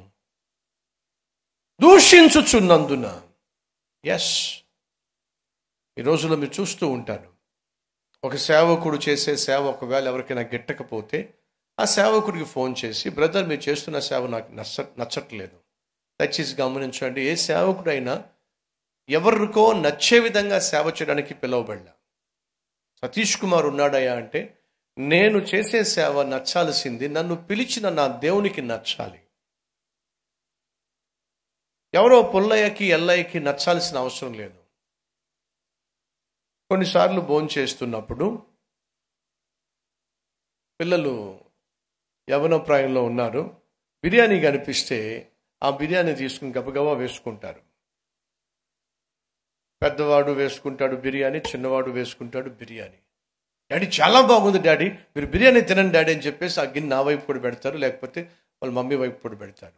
దూషించుచున్నందున ఎస్ ఈ రోజుల్లో మీరు చూస్తూ ఉంటారు ఒక సేవకుడు చేసే సేవ ఒకవేళ ఎవరికైనా గిట్టకపోతే ఆ సేవకుడికి ఫోన్ చేసి బ్రదర్ మీరు చేస్తున్న సేవ నాకు నచ్చ నచ్చట్లేదు దయచేసి గమనించండి ఏ సేవకుడైనా ఎవరికో నచ్చే విధంగా సేవ చేయడానికి పిలువబడ్డా సతీష్ కుమార్ ఉన్నాడయా అంటే నేను చేసే సేవ నచ్చాల్సింది నన్ను పిలిచిన నా దేవునికి నచ్చాలి ఎవరో పుల్లయ్యకి ఎల్లయ్యకి నచ్చాల్సిన అవసరం లేదు కొన్నిసార్లు భోజనం చేస్తున్నప్పుడు పిల్లలు యవన ప్రాయంలో ఉన్నారు బిర్యానీ కనిపిస్తే ఆ బిర్యానీ తీసుకుని గబగబా వేసుకుంటారు పెద్దవాడు వేసుకుంటాడు బిర్యానీ చిన్నవాడు వేసుకుంటాడు బిర్యానీ డాడీ చాలా బాగుంది డాడీ మీరు బిర్యానీ తినండి డాడీ అని చెప్పేసి ఆ గిన్నె నా వైపు కూడా పెడతారు లేకపోతే వాళ్ళ మమ్మీ వైపు కూడా పెడతారు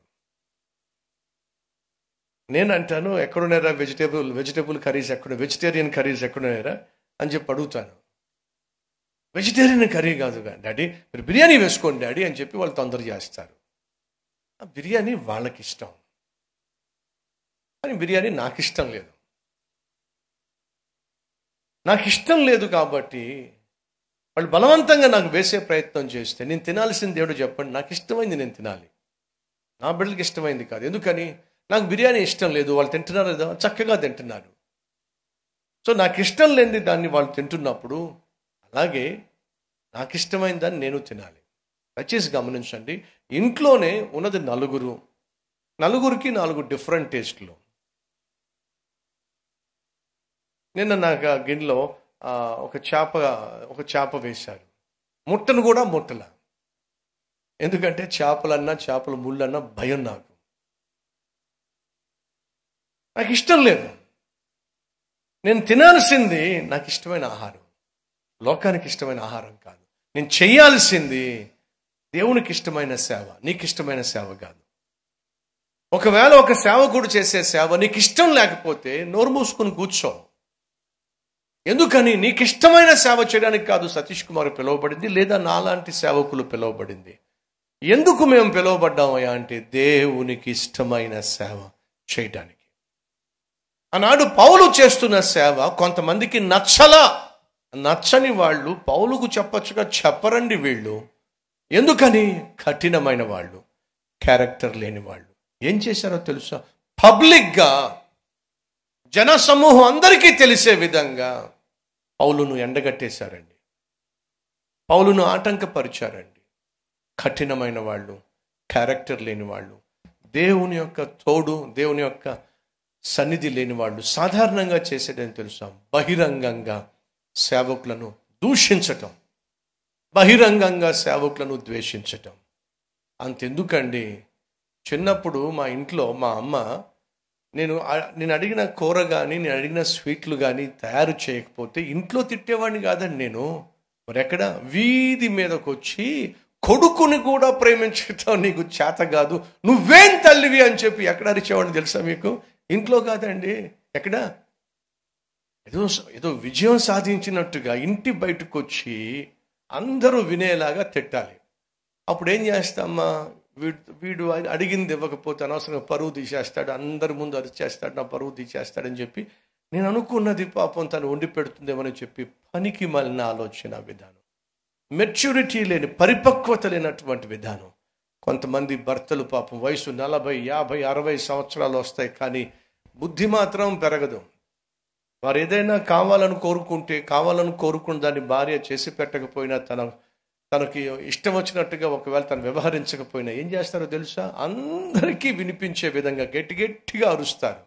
నేను అంటాను ఎక్కడున్నారా వెజిటేబుల్ వెజిటేబుల్ కర్రీస్ ఎక్కడ వెజిటేరియన్ కర్రీస్ ఎక్కడున్నారా అని చెప్పి అడుగుతాను వెజిటేరియన్ కర్రీ కాదు డాడీ మీరు బిర్యానీ వేసుకోండి డాడీ అని చెప్పి వాళ్ళు తొందర చేస్తారు ఆ బిర్యానీ వాళ్ళకి ఇష్టం కానీ బిర్యానీ నాకు ఇష్టం లేదు నాకు ఇష్టం లేదు కాబట్టి వాళ్ళు బలవంతంగా నాకు వేసే ప్రయత్నం చేస్తే నేను తినాల్సింది దేవుడు చెప్పండి నాకు ఇష్టమైంది నేను తినాలి నా బిడ్డలకి ఇష్టమైంది కాదు ఎందుకని నాకు బిర్యానీ ఇష్టం లేదు వాళ్ళు తింటున్నారు లేదా చక్కగా తింటున్నారు సో నాకు ఇష్టం లేనిది దాన్ని వాళ్ళు తింటున్నప్పుడు అలాగే నాకు ఇష్టమైన దాన్ని నేను తినాలి దయచేసి గమనించండి ఇంట్లోనే ఉన్నది నలుగురు నలుగురికి నాలుగు డిఫరెంట్ టేస్ట్లు నిన్న నాకు ఆ గిన్నెలో ఆ, ఒక చేప ఒక చేప వేశారు ముట్టను కూడా ముట్టల ఎందుకంటే చేపలన్నా చేపల ముళ్ళన్నా భయం నాకు నాకు ఇష్టం లేదు నేను తినాల్సింది నాకు ఇష్టమైన ఆహారం లోకానికి ఇష్టమైన ఆహారం కాదు నేను చేయాల్సింది దేవునికి ఇష్టమైన సేవ నీకు ఇష్టమైన సేవ కాదు ఒకవేళ ఒక సేవకుడు చేసే సేవ నీకు ఇష్టం లేకపోతే నోరు మూసుకొని కూర్చో ఎందుకని నీకు ఇష్టమైన సేవ చేయడానికి కాదు సతీష్ కుమార్ పిలువబడింది లేదా నాలాంటి సేవకులు పిలువబడింది ఎందుకు మేము పిలువబడ్డామయ్యా అంటే దేవునికి ఇష్టమైన సేవ చేయడానికి ఆనాడు పౌలు చేస్తున్న సేవ కొంతమందికి నచ్చలా నచ్చని వాళ్ళు పౌలుకు చెప్పచ్చుగా చెప్పరండి వీళ్ళు ఎందుకని కఠినమైన వాళ్ళు క్యారెక్టర్ లేని వాళ్ళు ఏం చేశారో తెలుసా పబ్లిక్గా జన సమూహం అందరికీ తెలిసే విధంగా పౌలును ఎండగట్టేశారండి పౌలును ఆటంకపరిచారండి కఠినమైన వాళ్ళు క్యారెక్టర్ లేని వాళ్ళు దేవుని యొక్క తోడు దేవుని యొక్క సన్నిధి లేని వాళ్ళు సాధారణంగా చేసేటని తెలుసా బహిరంగంగా సేవకులను దూషించటం బహిరంగంగా సేవకులను ద్వేషించటం అంతెందుకండి చిన్నప్పుడు మా ఇంట్లో మా అమ్మ నేను అ- నేను అడిగిన కూర కానీ నేను అడిగిన స్వీట్లు కానీ తయారు చేయకపోతే ఇంట్లో తిట్టేవాడిని కాదండి నేను మరి ఎక్కడ వీధి మీదకి వచ్చి కొడుకుని కూడా ప్రేమించటం నీకు చేత కాదు నువ్వేం తల్లివి అని చెప్పి ఎక్కడ అరిచేవాడిని తెలుసా మీకు ఇంట్లో కాదండి ఎక్కడ ఏదో ఏదో విజయం సాధించినట్టుగా ఇంటి బయటకు వచ్చి అందరూ వినేలాగా తిట్టాలి అప్పుడు ఏం చేస్తామ్మా వీడు వీడు అడిగింది ఇవ్వకపోతే అనవసరంగా పరువు తీసేస్తాడు అందరి ముందు అరిచేస్తాడు నా పరువు తీసేస్తాడని చెప్పి నేను అనుకున్నది పాపం తను వండి పెడుతుందేమని చెప్పి పనికి మలిన ఆలోచన విధానం మెచ్యూరిటీ లేని పరిపక్వత లేనటువంటి విధానం కొంతమంది భర్తలు పాపం వయసు నలభై యాభై అరవై సంవత్సరాలు వస్తాయి కానీ బుద్ధి మాత్రం పెరగదు వారు ఏదైనా కావాలని కోరుకుంటే కావాలని కోరుకున్న దాన్ని భార్య చేసి పెట్టకపోయినా తన తనకి ఇష్టం వచ్చినట్టుగా ఒకవేళ తను వ్యవహరించకపోయినా ఏం చేస్తారో తెలుసా అందరికీ వినిపించే విధంగా గట్టి గట్టిగా అరుస్తారు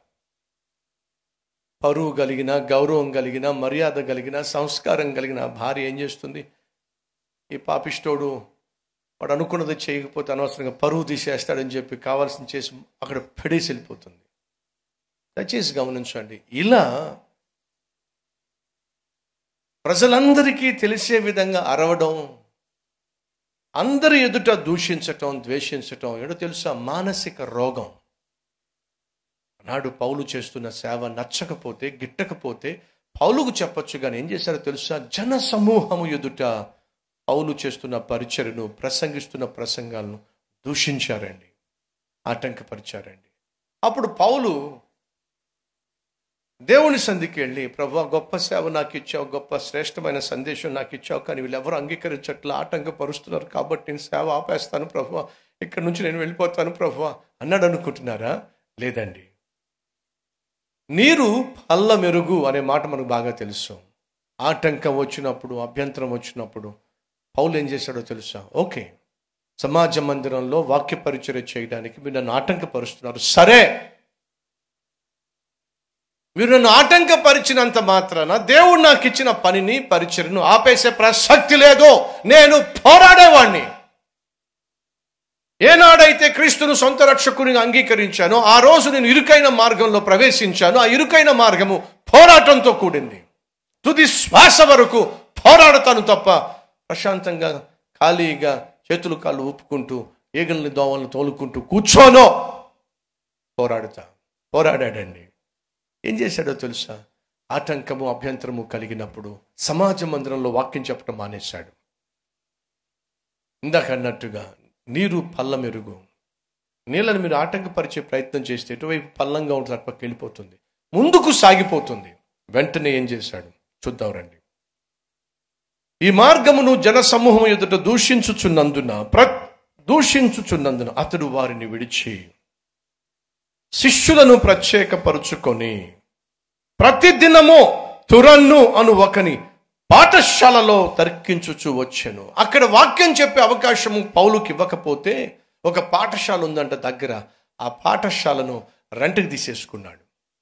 పరువు కలిగిన గౌరవం కలిగిన మర్యాద కలిగిన సంస్కారం కలిగిన భార్య ఏం చేస్తుంది ఈ పాపిష్టోడు వాడు అనుకున్నది చేయకపోతే అనవసరంగా పరువు తీసేస్తాడని చెప్పి కావాల్సింది చేసి అక్కడ పెడేసి వెళ్ళిపోతుంది దయచేసి గమనించండి ఇలా ప్రజలందరికీ తెలిసే విధంగా అరవడం అందరి ఎదుట దూషించటం ద్వేషించటం ఏడో తెలుసా మానసిక రోగం నాడు పౌలు చేస్తున్న సేవ నచ్చకపోతే గిట్టకపోతే పౌలుకు చెప్పొచ్చు కానీ ఏం చేశారో తెలుసా జన సమూహము ఎదుట పౌలు చేస్తున్న పరిచయను ప్రసంగిస్తున్న ప్రసంగాలను దూషించారండి ఆటంకపరిచారండి అప్పుడు పౌలు దేవుని సంధికి వెళ్ళి ప్రభు గొప్ప సేవ నాకు ఇచ్చావు గొప్ప శ్రేష్టమైన సందేశం నాకు ఇచ్చావు కానీ వీళ్ళెవరు అంగీకరించట్లా ఆటంకపరుస్తున్నారు కాబట్టి నేను సేవ ఆపేస్తాను ప్రభు ఇక్కడ నుంచి నేను వెళ్ళిపోతాను ప్రభు అన్నాడు అనుకుంటున్నారా లేదండి నీరు పల్ల మెరుగు అనే మాట మనకు బాగా తెలుసు ఆటంకం వచ్చినప్పుడు అభ్యంతరం వచ్చినప్పుడు పౌలు ఏం చేశాడో తెలుసా ఓకే సమాజ మందిరంలో వాక్య పరిచయం చేయడానికి మీరు నన్ను ఆటంకపరుస్తున్నారు సరే మీరు నన్ను ఆటంకపరిచినంత మాత్రాన దేవుడు నాకు ఇచ్చిన పనిని పరిచయను ఆపేసే ప్రసక్తి లేదు నేను పోరాడేవాణ్ణి ఏనాడైతే క్రీస్తును సొంత రక్షకునిగా అంగీకరించానో ఆ రోజు నేను ఇరుకైన మార్గంలో ప్రవేశించాను ఆ ఇరుకైన మార్గము పోరాటంతో కూడింది తుది శ్వాస వరకు పోరాడతాను తప్ప ప్రశాంతంగా ఖాళీగా చేతులు కాళ్ళు ఊపుకుంటూ ఈగల్ని దోమలను తోలుకుంటూ కూర్చోనో పోరాడుతా పోరాడాడండి ఏం చేశాడో తెలుసా ఆటంకము అభ్యంతరము కలిగినప్పుడు సమాజ మందిరంలో వాక్యం చెప్పడం మానేశాడు ఇందాక అన్నట్టుగా నీరు పల్ల మెరుగు నీళ్ళని మీరు ఆటంకపరిచే ప్రయత్నం చేస్తే ఎటువైపు పల్లంగా ఉంటుంది అటుపక్క వెళ్ళిపోతుంది ముందుకు సాగిపోతుంది వెంటనే ఏం చేశాడు చూద్దాం రండి ఈ మార్గమును జన సమూహం ఎదుట దూషించుచున్నందున ప్ర దూషించుచున్నందున అతడు వారిని విడిచి శిష్యులను ప్రత్యేకపరుచుకొని ప్రతిదినము తురన్ను అను ఒకని పాఠశాలలో తర్కించుచు వచ్చాను అక్కడ వాక్యం చెప్పే అవకాశము పౌలుకి ఇవ్వకపోతే ఒక పాఠశాల ఉందంట దగ్గర ఆ పాఠశాలను రెంట్కి తీసేసుకున్నాడు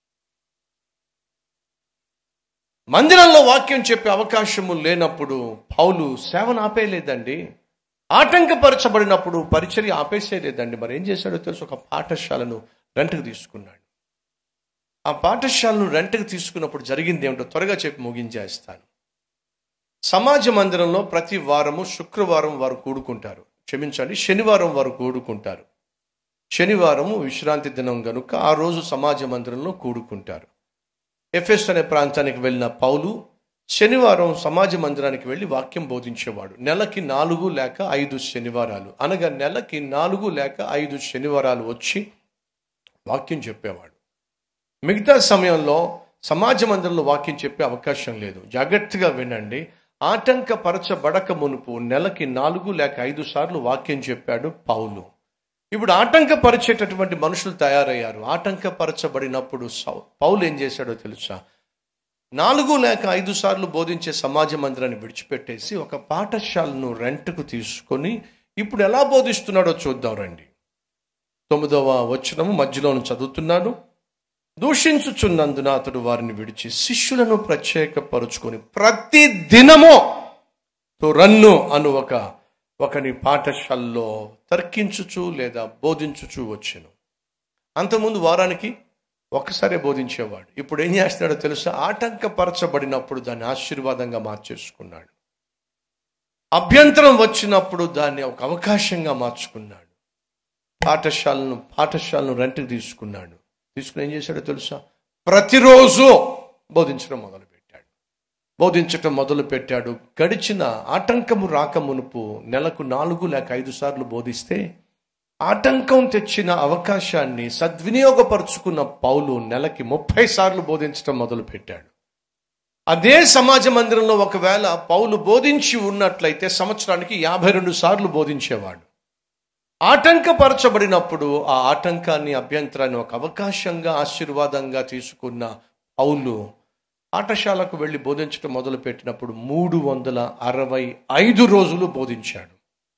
మందిరంలో వాక్యం చెప్పే అవకాశము లేనప్పుడు పౌలు సేవను ఆపేయలేదండి ఆటంకపరచబడినప్పుడు పరిచర్య ఆపేసేయలేదండి మరి ఏం చేశాడో తెలుసు ఒక పాఠశాలను రెంట్కి తీసుకున్నాడు ఆ పాఠశాలను రెంట్కి తీసుకున్నప్పుడు జరిగింది ఏమిటో త్వరగా చెప్పి ముగించేస్తాను సమాజ మందిరంలో ప్రతి వారము శుక్రవారం వారు కూడుకుంటారు క్షమించండి శనివారం వారు కూడుకుంటారు శనివారము విశ్రాంతి దినం గనుక ఆ రోజు సమాజ మందిరంలో కూడుకుంటారు ఎఫెస్ అనే ప్రాంతానికి వెళ్ళిన పౌలు శనివారం సమాజ మందిరానికి వెళ్ళి వాక్యం బోధించేవాడు నెలకి నాలుగు లేక ఐదు శనివారాలు అనగా నెలకి నాలుగు లేక ఐదు శనివారాలు వచ్చి వాక్యం చెప్పేవాడు మిగతా సమయంలో సమాజ మందిరంలో వాక్యం చెప్పే అవకాశం లేదు జాగ్రత్తగా వినండి ఆటంకపరచబడక మునుపు నెలకి నాలుగు లేక ఐదు సార్లు వాక్యం చెప్పాడు పౌలు ఇప్పుడు ఆటంకపరిచేటటువంటి మనుషులు తయారయ్యారు ఆటంకపరచబడినప్పుడు సౌ- పౌలు ఏం చేశాడో తెలుసా నాలుగు లేక ఐదు సార్లు బోధించే సమాజ మందిరాన్ని విడిచిపెట్టేసి ఒక పాఠశాలను రెంట్కు తీసుకొని ఇప్పుడు ఎలా బోధిస్తున్నాడో చూద్దాం రండి తొమ్మిదవ వచనము మధ్యలోను చదువుతున్నాడు దూషించుచున్నందున అతడు వారిని విడిచి శిష్యులను ప్రత్యేకపరుచుకొని ప్రతి దినము రన్ను అను ఒక ఒకని పాఠశాలలో తర్కించుచు లేదా బోధించుచు వచ్చాను అంతకుముందు వారానికి ఒక్కసారే బోధించేవాడు ఇప్పుడు ఏం చేస్తున్నాడో తెలుసా ఆటంకపరచబడినప్పుడు దాన్ని ఆశీర్వాదంగా మార్చేసుకున్నాడు అభ్యంతరం వచ్చినప్పుడు దాన్ని ఒక అవకాశంగా మార్చుకున్నాడు పాఠశాలను పాఠశాలను రెంట్కి తీసుకున్నాడు తీసుకుని ఏం చేశాడో తెలుసా ప్రతిరోజు బోధించడం మొదలుపెట్టాడు బోధించటం మొదలు పెట్టాడు గడిచిన ఆటంకము రాక మునుపు నెలకు నాలుగు లేక ఐదు సార్లు బోధిస్తే ఆటంకం తెచ్చిన అవకాశాన్ని సద్వినియోగపరుచుకున్న పౌలు నెలకి ముప్పై సార్లు బోధించడం మొదలు పెట్టాడు అదే సమాజ మందిరంలో ఒకవేళ పౌలు బోధించి ఉన్నట్లయితే సంవత్సరానికి యాభై రెండు సార్లు బోధించేవాడు ఆటంకపరచబడినప్పుడు ఆ ఆటంకాన్ని అభ్యంతరాన్ని ఒక అవకాశంగా ఆశీర్వాదంగా తీసుకున్న పౌలు పాఠశాలకు వెళ్ళి బోధించడం మొదలుపెట్టినప్పుడు మూడు వందల అరవై ఐదు రోజులు బోధించాడు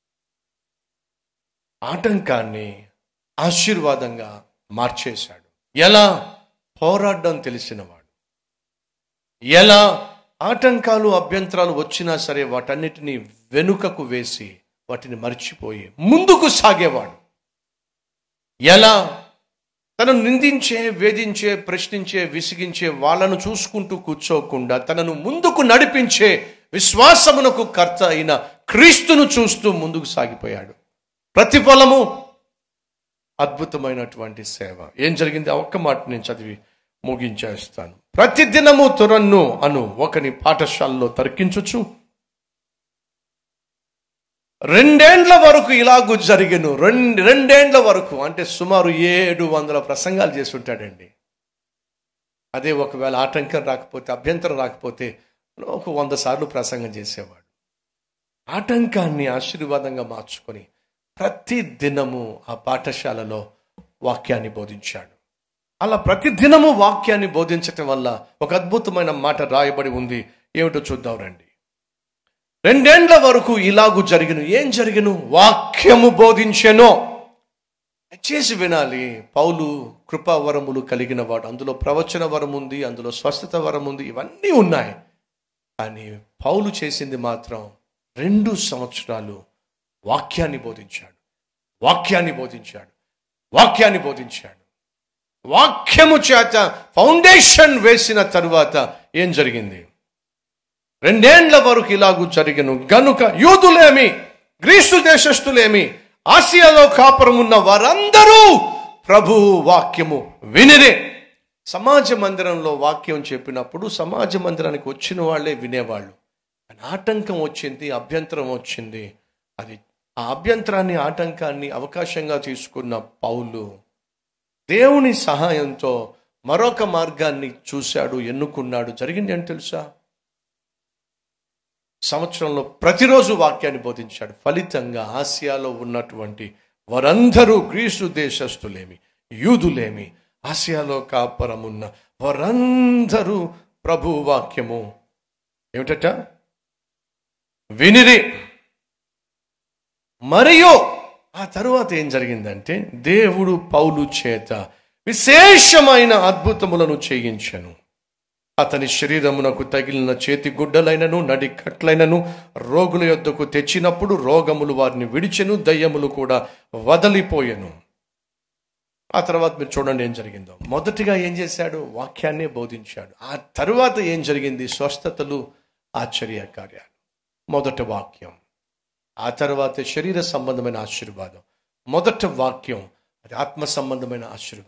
ఆటంకాన్ని ఆశీర్వాదంగా మార్చేశాడు ఎలా పోరాడడం తెలిసినవాడు ఎలా ఆటంకాలు అభ్యంతరాలు వచ్చినా సరే వాటన్నిటినీ వెనుకకు వేసి వాటిని మర్చిపోయి ముందుకు సాగేవాడు ఎలా తనను నిందించే వేధించే ప్రశ్నించే విసిగించే వాళ్ళను చూసుకుంటూ కూర్చోకుండా తనను ముందుకు నడిపించే విశ్వాసమునకు కర్త అయిన క్రీస్తును చూస్తూ ముందుకు సాగిపోయాడు ప్రతిఫలము అద్భుతమైనటువంటి సేవ ఏం జరిగింది ఆ ఒక్క మాట నేను చదివి ముగించేస్తాను ప్రతిదినము తురన్ను అను ఒకని పాఠశాలలో తర్కించుచు రెండేండ్ల వరకు ఇలాగూ జరిగను రెండు రెండేండ్ల వరకు అంటే సుమారు ఏడు వందల ప్రసంగాలు చేసి ఉంటాడండి అదే ఒకవేళ ఆటంకం రాకపోతే అభ్యంతరం రాకపోతే ఒక వంద సార్లు ప్రసంగం చేసేవాడు ఆటంకాన్ని ఆశీర్వాదంగా మార్చుకొని ప్రతి దినము ఆ పాఠశాలలో వాక్యాన్ని బోధించాడు అలా ప్రతి దినము వాక్యాన్ని బోధించటం వల్ల ఒక అద్భుతమైన మాట రాయబడి ఉంది ఏమిటో చూద్దాం రండి రెండేండ్ల వరకు ఇలాగు జరిగిన ఏం జరిగిన వాక్యము బోధించెనో చేసి వినాలి పౌలు కృపా వరములు కలిగిన వాడు అందులో ప్రవచన వరం ఉంది అందులో స్వస్థత వరం ఉంది ఇవన్నీ ఉన్నాయి కానీ పౌలు చేసింది మాత్రం రెండు సంవత్సరాలు వాక్యాన్ని బోధించాడు వాక్యాన్ని బోధించాడు వాక్యాన్ని బోధించాడు వాక్యము చేత ఫౌండేషన్ వేసిన తరువాత ఏం జరిగింది రెండేండ్ల వరకు ఇలాగూ జరిగను గనుక యూదులేమి గ్రీసు దేశస్థులేమి ఆసియాలో కాపురం ఉన్న వారందరూ ప్రభు వాక్యము వినిరే సమాజ మందిరంలో వాక్యం చెప్పినప్పుడు సమాజ మందిరానికి వచ్చిన వాళ్ళే వినేవాళ్ళు కానీ ఆటంకం వచ్చింది అభ్యంతరం వచ్చింది అది ఆ అభ్యంతరాన్ని ఆటంకాన్ని అవకాశంగా తీసుకున్న పౌలు దేవుని సహాయంతో మరొక మార్గాన్ని చూశాడు ఎన్నుకున్నాడు జరిగింది ఏంటి తెలుసా సంవత్సరంలో ప్రతిరోజు వాక్యాన్ని బోధించాడు ఫలితంగా ఆసియాలో ఉన్నటువంటి వారందరూ గ్రీసు దేశస్థులేమి యూదులేమి ఆసియాలో కాపరమున్న వారందరూ ప్రభు వాక్యము ఏమిటట వినిరి మరియు ఆ తరువాత ఏం జరిగిందంటే దేవుడు పౌలు చేత విశేషమైన అద్భుతములను చేయించను అతని శరీరమునకు తగిలిన చేతి గుడ్డలైనను నడి కట్లైనను రోగుల యొద్దకు తెచ్చినప్పుడు రోగములు వారిని విడిచెను దయ్యములు కూడా వదలిపోయెను ఆ తర్వాత మీరు చూడండి ఏం జరిగిందో మొదటిగా ఏం చేశాడు వాక్యాన్నే బోధించాడు ఆ తరువాత ఏం జరిగింది స్వస్థతలు ఆశ్చర్య కార్యాలు మొదట వాక్యం ఆ తర్వాత శరీర సంబంధమైన ఆశీర్వాదం మొదట వాక్యం అది ఆత్మ సంబంధమైన ఆశీర్వాదం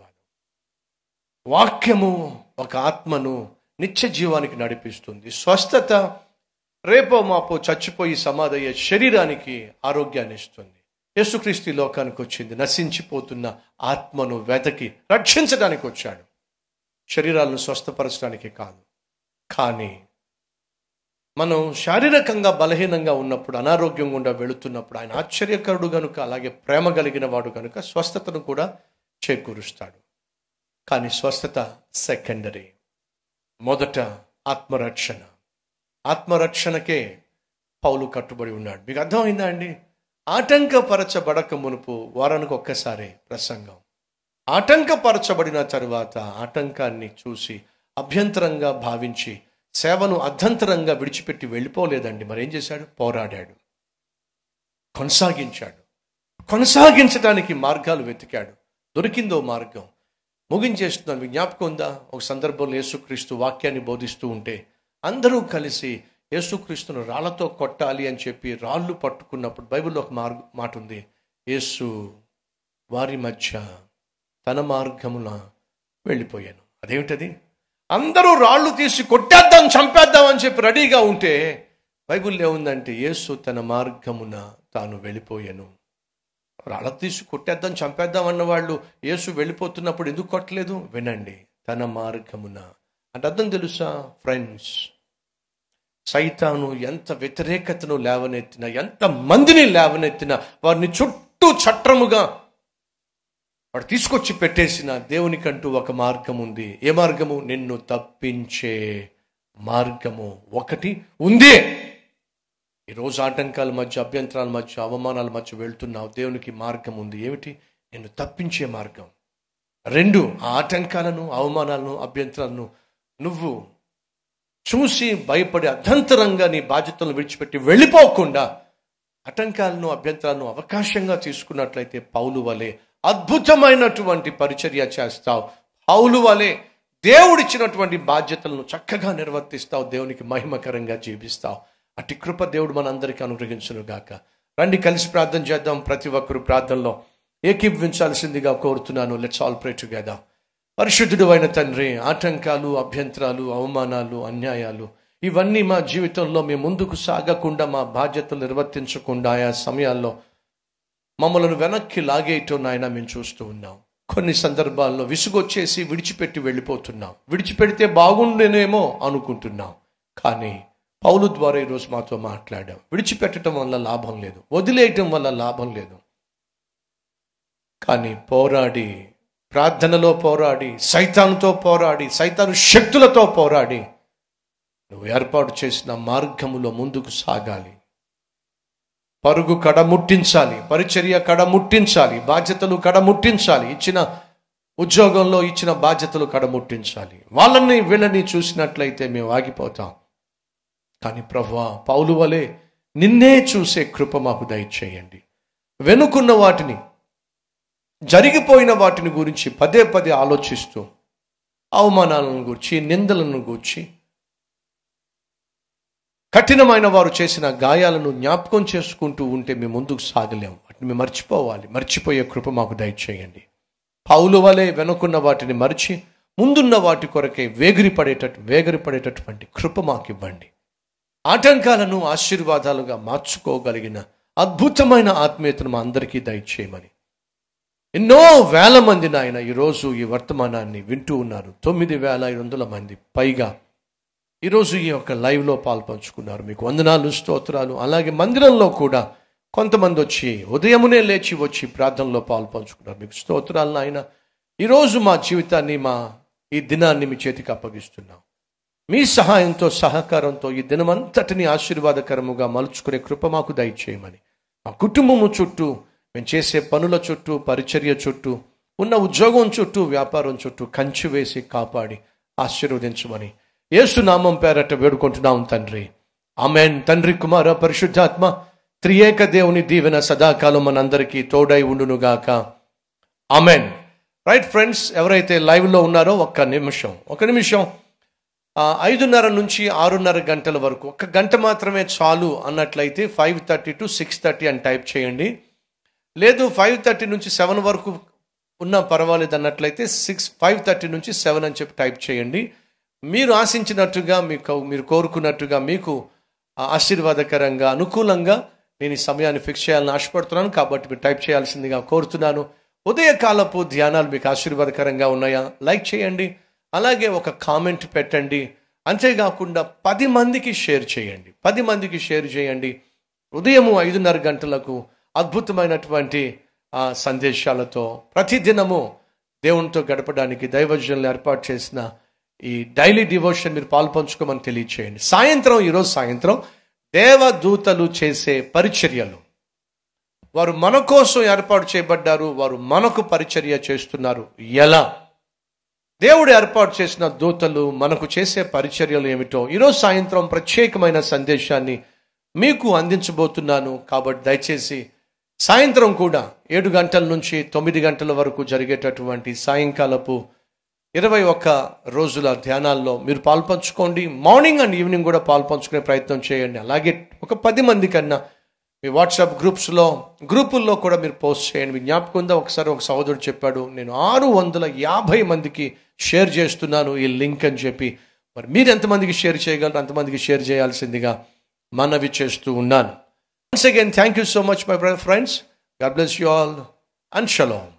వాక్యము ఒక ఆత్మను నిత్య జీవానికి నడిపిస్తుంది స్వస్థత రేపో మాపో చచ్చిపోయి సమాధయ్యే శరీరానికి ఆరోగ్యాన్ని ఇస్తుంది యేసుక్రీస్తు ఈ లోకానికి వచ్చింది నశించిపోతున్న ఆత్మను వెతకి రక్షించడానికి వచ్చాడు శరీరాలను స్వస్థపరచడానికి కాదు కానీ మనం శారీరకంగా బలహీనంగా ఉన్నప్పుడు అనారోగ్యం గుండా వెళుతున్నప్పుడు ఆయన ఆశ్చర్యకరుడు గనుక అలాగే ప్రేమ కలిగిన వాడు కనుక స్వస్థతను కూడా చేకూరుస్తాడు కానీ స్వస్థత సెకండరీ మొదట ఆత్మరక్షణ ఆత్మరక్షణకే పౌలు కట్టుబడి ఉన్నాడు మీకు అర్థమైందా అండి ఆటంకపరచబడక మునుపు వారానికి ఒక్కసారి ప్రసంగం ఆటంకపరచబడిన తరువాత ఆటంకాన్ని చూసి అభ్యంతరంగా భావించి సేవను అర్ధంతరంగా విడిచిపెట్టి వెళ్ళిపోలేదండి మరేం చేశాడు పోరాడాడు కొనసాగించాడు కొనసాగించడానికి మార్గాలు వెతికాడు దొరికిందో మార్గం ముగించేస్తున్నాను మీకు జ్ఞాపకం ఉందా ఒక సందర్భంలో యేసుక్రీస్తు వాక్యాన్ని బోధిస్తూ ఉంటే అందరూ కలిసి యేసుక్రీస్తును రాళ్లతో కొట్టాలి అని చెప్పి రాళ్ళు పట్టుకున్నప్పుడు బైబిల్లో ఒక మార్గ మాట ఉంది యేసు వారి మధ్య తన మార్గమున వెళ్ళిపోయాను అదేమిటది అందరూ రాళ్ళు తీసి కొట్టేద్దాం చంపేద్దాం అని చెప్పి రెడీగా ఉంటే బైబిల్లో ఏముందంటే యేసు తన మార్గమున తాను వెళ్ళిపోయాను రాళ్ళ తీసి కొట్టేద్దాం చంపేద్దాం అన్న వాళ్ళు యేసు వెళ్ళిపోతున్నప్పుడు ఎందుకు కొట్టలేదు వినండి తన మార్గమున అంటే అర్థం తెలుసా ఫ్రెండ్స్ సైతాను ఎంత వ్యతిరేకతను లేవనెత్తిన ఎంత మందిని లేవనెత్తిన వారిని చుట్టూ చట్రముగా వాడు తీసుకొచ్చి పెట్టేసిన దేవునికంటూ ఒక మార్గం ఉంది ఏ మార్గము నిన్ను తప్పించే మార్గము ఒకటి ఉంది ఈరోజు ఆటంకాల మధ్య అభ్యంతరాల మధ్య అవమానాల మధ్య వెళ్తున్నావు దేవునికి మార్గం ఉంది ఏమిటి నిన్ను తప్పించే మార్గం రెండు ఆ ఆటంకాలను అవమానాలను అభ్యంతరాలను నువ్వు చూసి భయపడి అర్ధంతరంగా నీ బాధ్యతలను విడిచిపెట్టి వెళ్ళిపోకుండా ఆటంకాలను అభ్యంతరాలను అవకాశంగా తీసుకున్నట్లయితే పౌలు వలె అద్భుతమైనటువంటి పరిచర్య చేస్తావు పౌలు వలె దేవుడిచ్చినటువంటి బాధ్యతలను చక్కగా నిర్వర్తిస్తావు దేవునికి మహిమకరంగా జీవిస్తావు అట్టి కృప దేవుడు మనందరికీ అనుగ్రహించును గాక రండి కలిసి ప్రార్థన చేద్దాం ప్రతి ఒక్కరు ప్రార్థనలో ఏకీభవించాల్సిందిగా కోరుతున్నాను లెట్స్ ఆల్ ప్రే టుగెదర్ పరిశుద్ధుడు అయిన తండ్రి ఆటంకాలు అభ్యంతరాలు అవమానాలు అన్యాయాలు ఇవన్నీ మా జీవితంలో మేము ముందుకు సాగకుండా మా బాధ్యతలు నిర్వర్తించకుండా ఆయా సమయాల్లో మమ్మల్ని వెనక్కి లాగేయటం నాయన మేము చూస్తూ ఉన్నాం కొన్ని సందర్భాల్లో విసుగొచ్చేసి విడిచిపెట్టి వెళ్ళిపోతున్నాం విడిచిపెడితే బాగుండేనేమో అనుకుంటున్నాం కానీ పౌలు ద్వారా ఈరోజు మాతో మాట్లాడాం విడిచిపెట్టడం వల్ల లాభం లేదు వదిలేయటం వల్ల లాభం లేదు కానీ పోరాడి ప్రార్థనలో పోరాడి సైతానుతో పోరాడి సైతాను శక్తులతో పోరాడి నువ్వు ఏర్పాటు చేసిన మార్గములో ముందుకు సాగాలి పరుగు కడ ముట్టించాలి పరిచర్య కడ ముట్టించాలి బాధ్యతలు కడ ముట్టించాలి ఇచ్చిన ఉద్యోగంలో ఇచ్చిన బాధ్యతలు కడ ముట్టించాలి వాళ్ళని వీళ్ళని చూసినట్లయితే మేము ఆగిపోతాం కానీ ప్రభా పౌలు వలె నిన్నే చూసే కృప మాకు దయచేయండి వెనుకున్న వాటిని జరిగిపోయిన వాటిని గురించి పదే పదే ఆలోచిస్తూ అవమానాలను గూర్చి నిందలను గూర్చి కఠినమైన వారు చేసిన గాయాలను జ్ఞాపకం చేసుకుంటూ ఉంటే మేము ముందుకు సాగలేం వాటిని మేము మర్చిపోవాలి మర్చిపోయే కృప మాకు దయచేయండి పౌలు వలె వెనుకున్న వాటిని మరిచి ముందున్న వాటి కొరకే వేగిరి పడేటట్టు వేగిరి పడేటటువంటి కృప మాకు ఇవ్వండి ఆటంకాలను ఆశీర్వాదాలుగా మార్చుకోగలిగిన అద్భుతమైన ఆత్మీయతను మా అందరికీ దయచేయమని ఎన్నో వేల మంది నాయన ఈరోజు ఈ వర్తమానాన్ని వింటూ ఉన్నారు తొమ్మిది వేల ఐదు వందల మంది పైగా ఈరోజు ఈ యొక్క లైవ్లో పాల్పంచుకున్నారు మీకు వందనాలు స్తోత్రాలు అలాగే మందిరంలో కూడా కొంతమంది వచ్చి ఉదయమునే లేచి వచ్చి ప్రార్థనలో పాల్పంచుకున్నారు మీకు స్తోత్రాలు నాయన ఈరోజు మా జీవితాన్ని మా ఈ దినాన్ని మీ చేతికి అప్పగిస్తున్నాం మీ సహాయంతో సహకారంతో ఈ దినమంతటిని ఆశీర్వాదకరముగా మలుచుకునే కృప మాకు దయచేయమని మా కుటుంబము చుట్టూ మేము చేసే పనుల చుట్టూ పరిచర్య చుట్టూ ఉన్న ఉద్యోగం చుట్టూ వ్యాపారం చుట్టూ కంచి వేసి కాపాడి ఆశీర్వదించమని యేసునామం పేరట వేడుకుంటున్నాం తండ్రి ఆమెన్ తండ్రి కుమార పరిశుద్ధాత్మ త్రియేక దేవుని దీవెన సదాకాలం మనందరికీ తోడై ఉండునుగాక ఆమెన్ రైట్ ఫ్రెండ్స్ ఎవరైతే లైవ్లో ఉన్నారో ఒక్క నిమిషం ఒక నిమిషం ఆ, ఐదున్నర నుంచి ఆరున్నర గంటల వరకు ఒక గంట మాత్రమే చాలు అన్నట్లయితే five thirty to six thirty అని టైప్ చేయండి లేదు ఫైవ్ థర్టీ నుంచి సెవెన్ వరకు ఉన్నా పర్వాలేదు అన్నట్లయితే సిక్స్ ఫైవ్ థర్టీ నుంచి సెవెన్ అని చెప్పి టైప్ చేయండి మీరు ఆశించినట్టుగా మీకు మీరు కోరుకున్నట్టుగా మీకు ఆ, ఆశీర్వాదకరంగా అనుకూలంగా నేను ఈ సమయాన్ని ఫిక్స్ చేయాలని ఆశపడుతున్నాను కాబట్టి మీరు టైప్ చేయాల్సిందిగా కోరుతున్నాను ఉదయకాలపు ధ్యానాలు మీకు ఆశీర్వాదకరంగా ఉన్నాయా లైక్ చేయండి అలాగే ఒక కామెంట్ పెట్టండి అంతేకాకుండా పది మందికి షేర్ చేయండి పది మందికి షేర్ చేయండి ఉదయము ఐదున్నర గంటలకు అద్భుతమైనటువంటి ఆ, సందేశాలతో ప్రతిదినము దేవునితో గడపడానికి దైవజనులు ఏర్పాటు చేసిన ఈ డైలీ డివోషన్ మీరు పాల్పంచుకోమని తెలియచేయండి సాయంత్రం ఈరోజు సాయంత్రం దేవదూతలు చేసే పరిచర్యలు వారు మన కోసం ఏర్పాటు చేయబడ్డారు వారు మనకు పరిచర్య చేస్తున్నారు ఎలా దేవుడు ఏర్పాటు చేసిన దూతలు మనకు చేసే పరిచర్యలు ఏమిటో ఈరోజు సాయంత్రం ప్రత్యేకమైన సందేశాన్ని మీకు అందించబోతున్నాను కాబట్టి దయచేసి సాయంత్రం కూడా ఏడు గంటల నుంచి తొమ్మిది గంటల వరకు జరిగేటటువంటి సాయంకాలపు ఇరవై ఒక్క రోజుల ధ్యానాల్లో మీరు పాల్పంచుకోండి మార్నింగ్ అండ్ ఈవినింగ్ కూడా పాల్పంచుకునే ప్రయత్నం చేయండి అలాగే ఒక పది మంది కన్నా మీ వాట్సాప్ గ్రూప్స్లో గ్రూపుల్లో కూడా మీరు పోస్ట్ చేయండి మీ జ్ఞాపకం ఉందా ఒకసారి ఒక సహోదరుడు చెప్పాడు నేను ఆరు వందల యాభై మందికి షేర్ చేస్తున్నాను ఈ లింక్ అని చెప్పి మరి మీరు ఎంతమందికి షేర్ చేయగలరు అంతమందికి షేర్ చేయాల్సిందిగా మనవి చేస్తూ ఉన్నాను once again thank you so much my friends God bless you all and shalom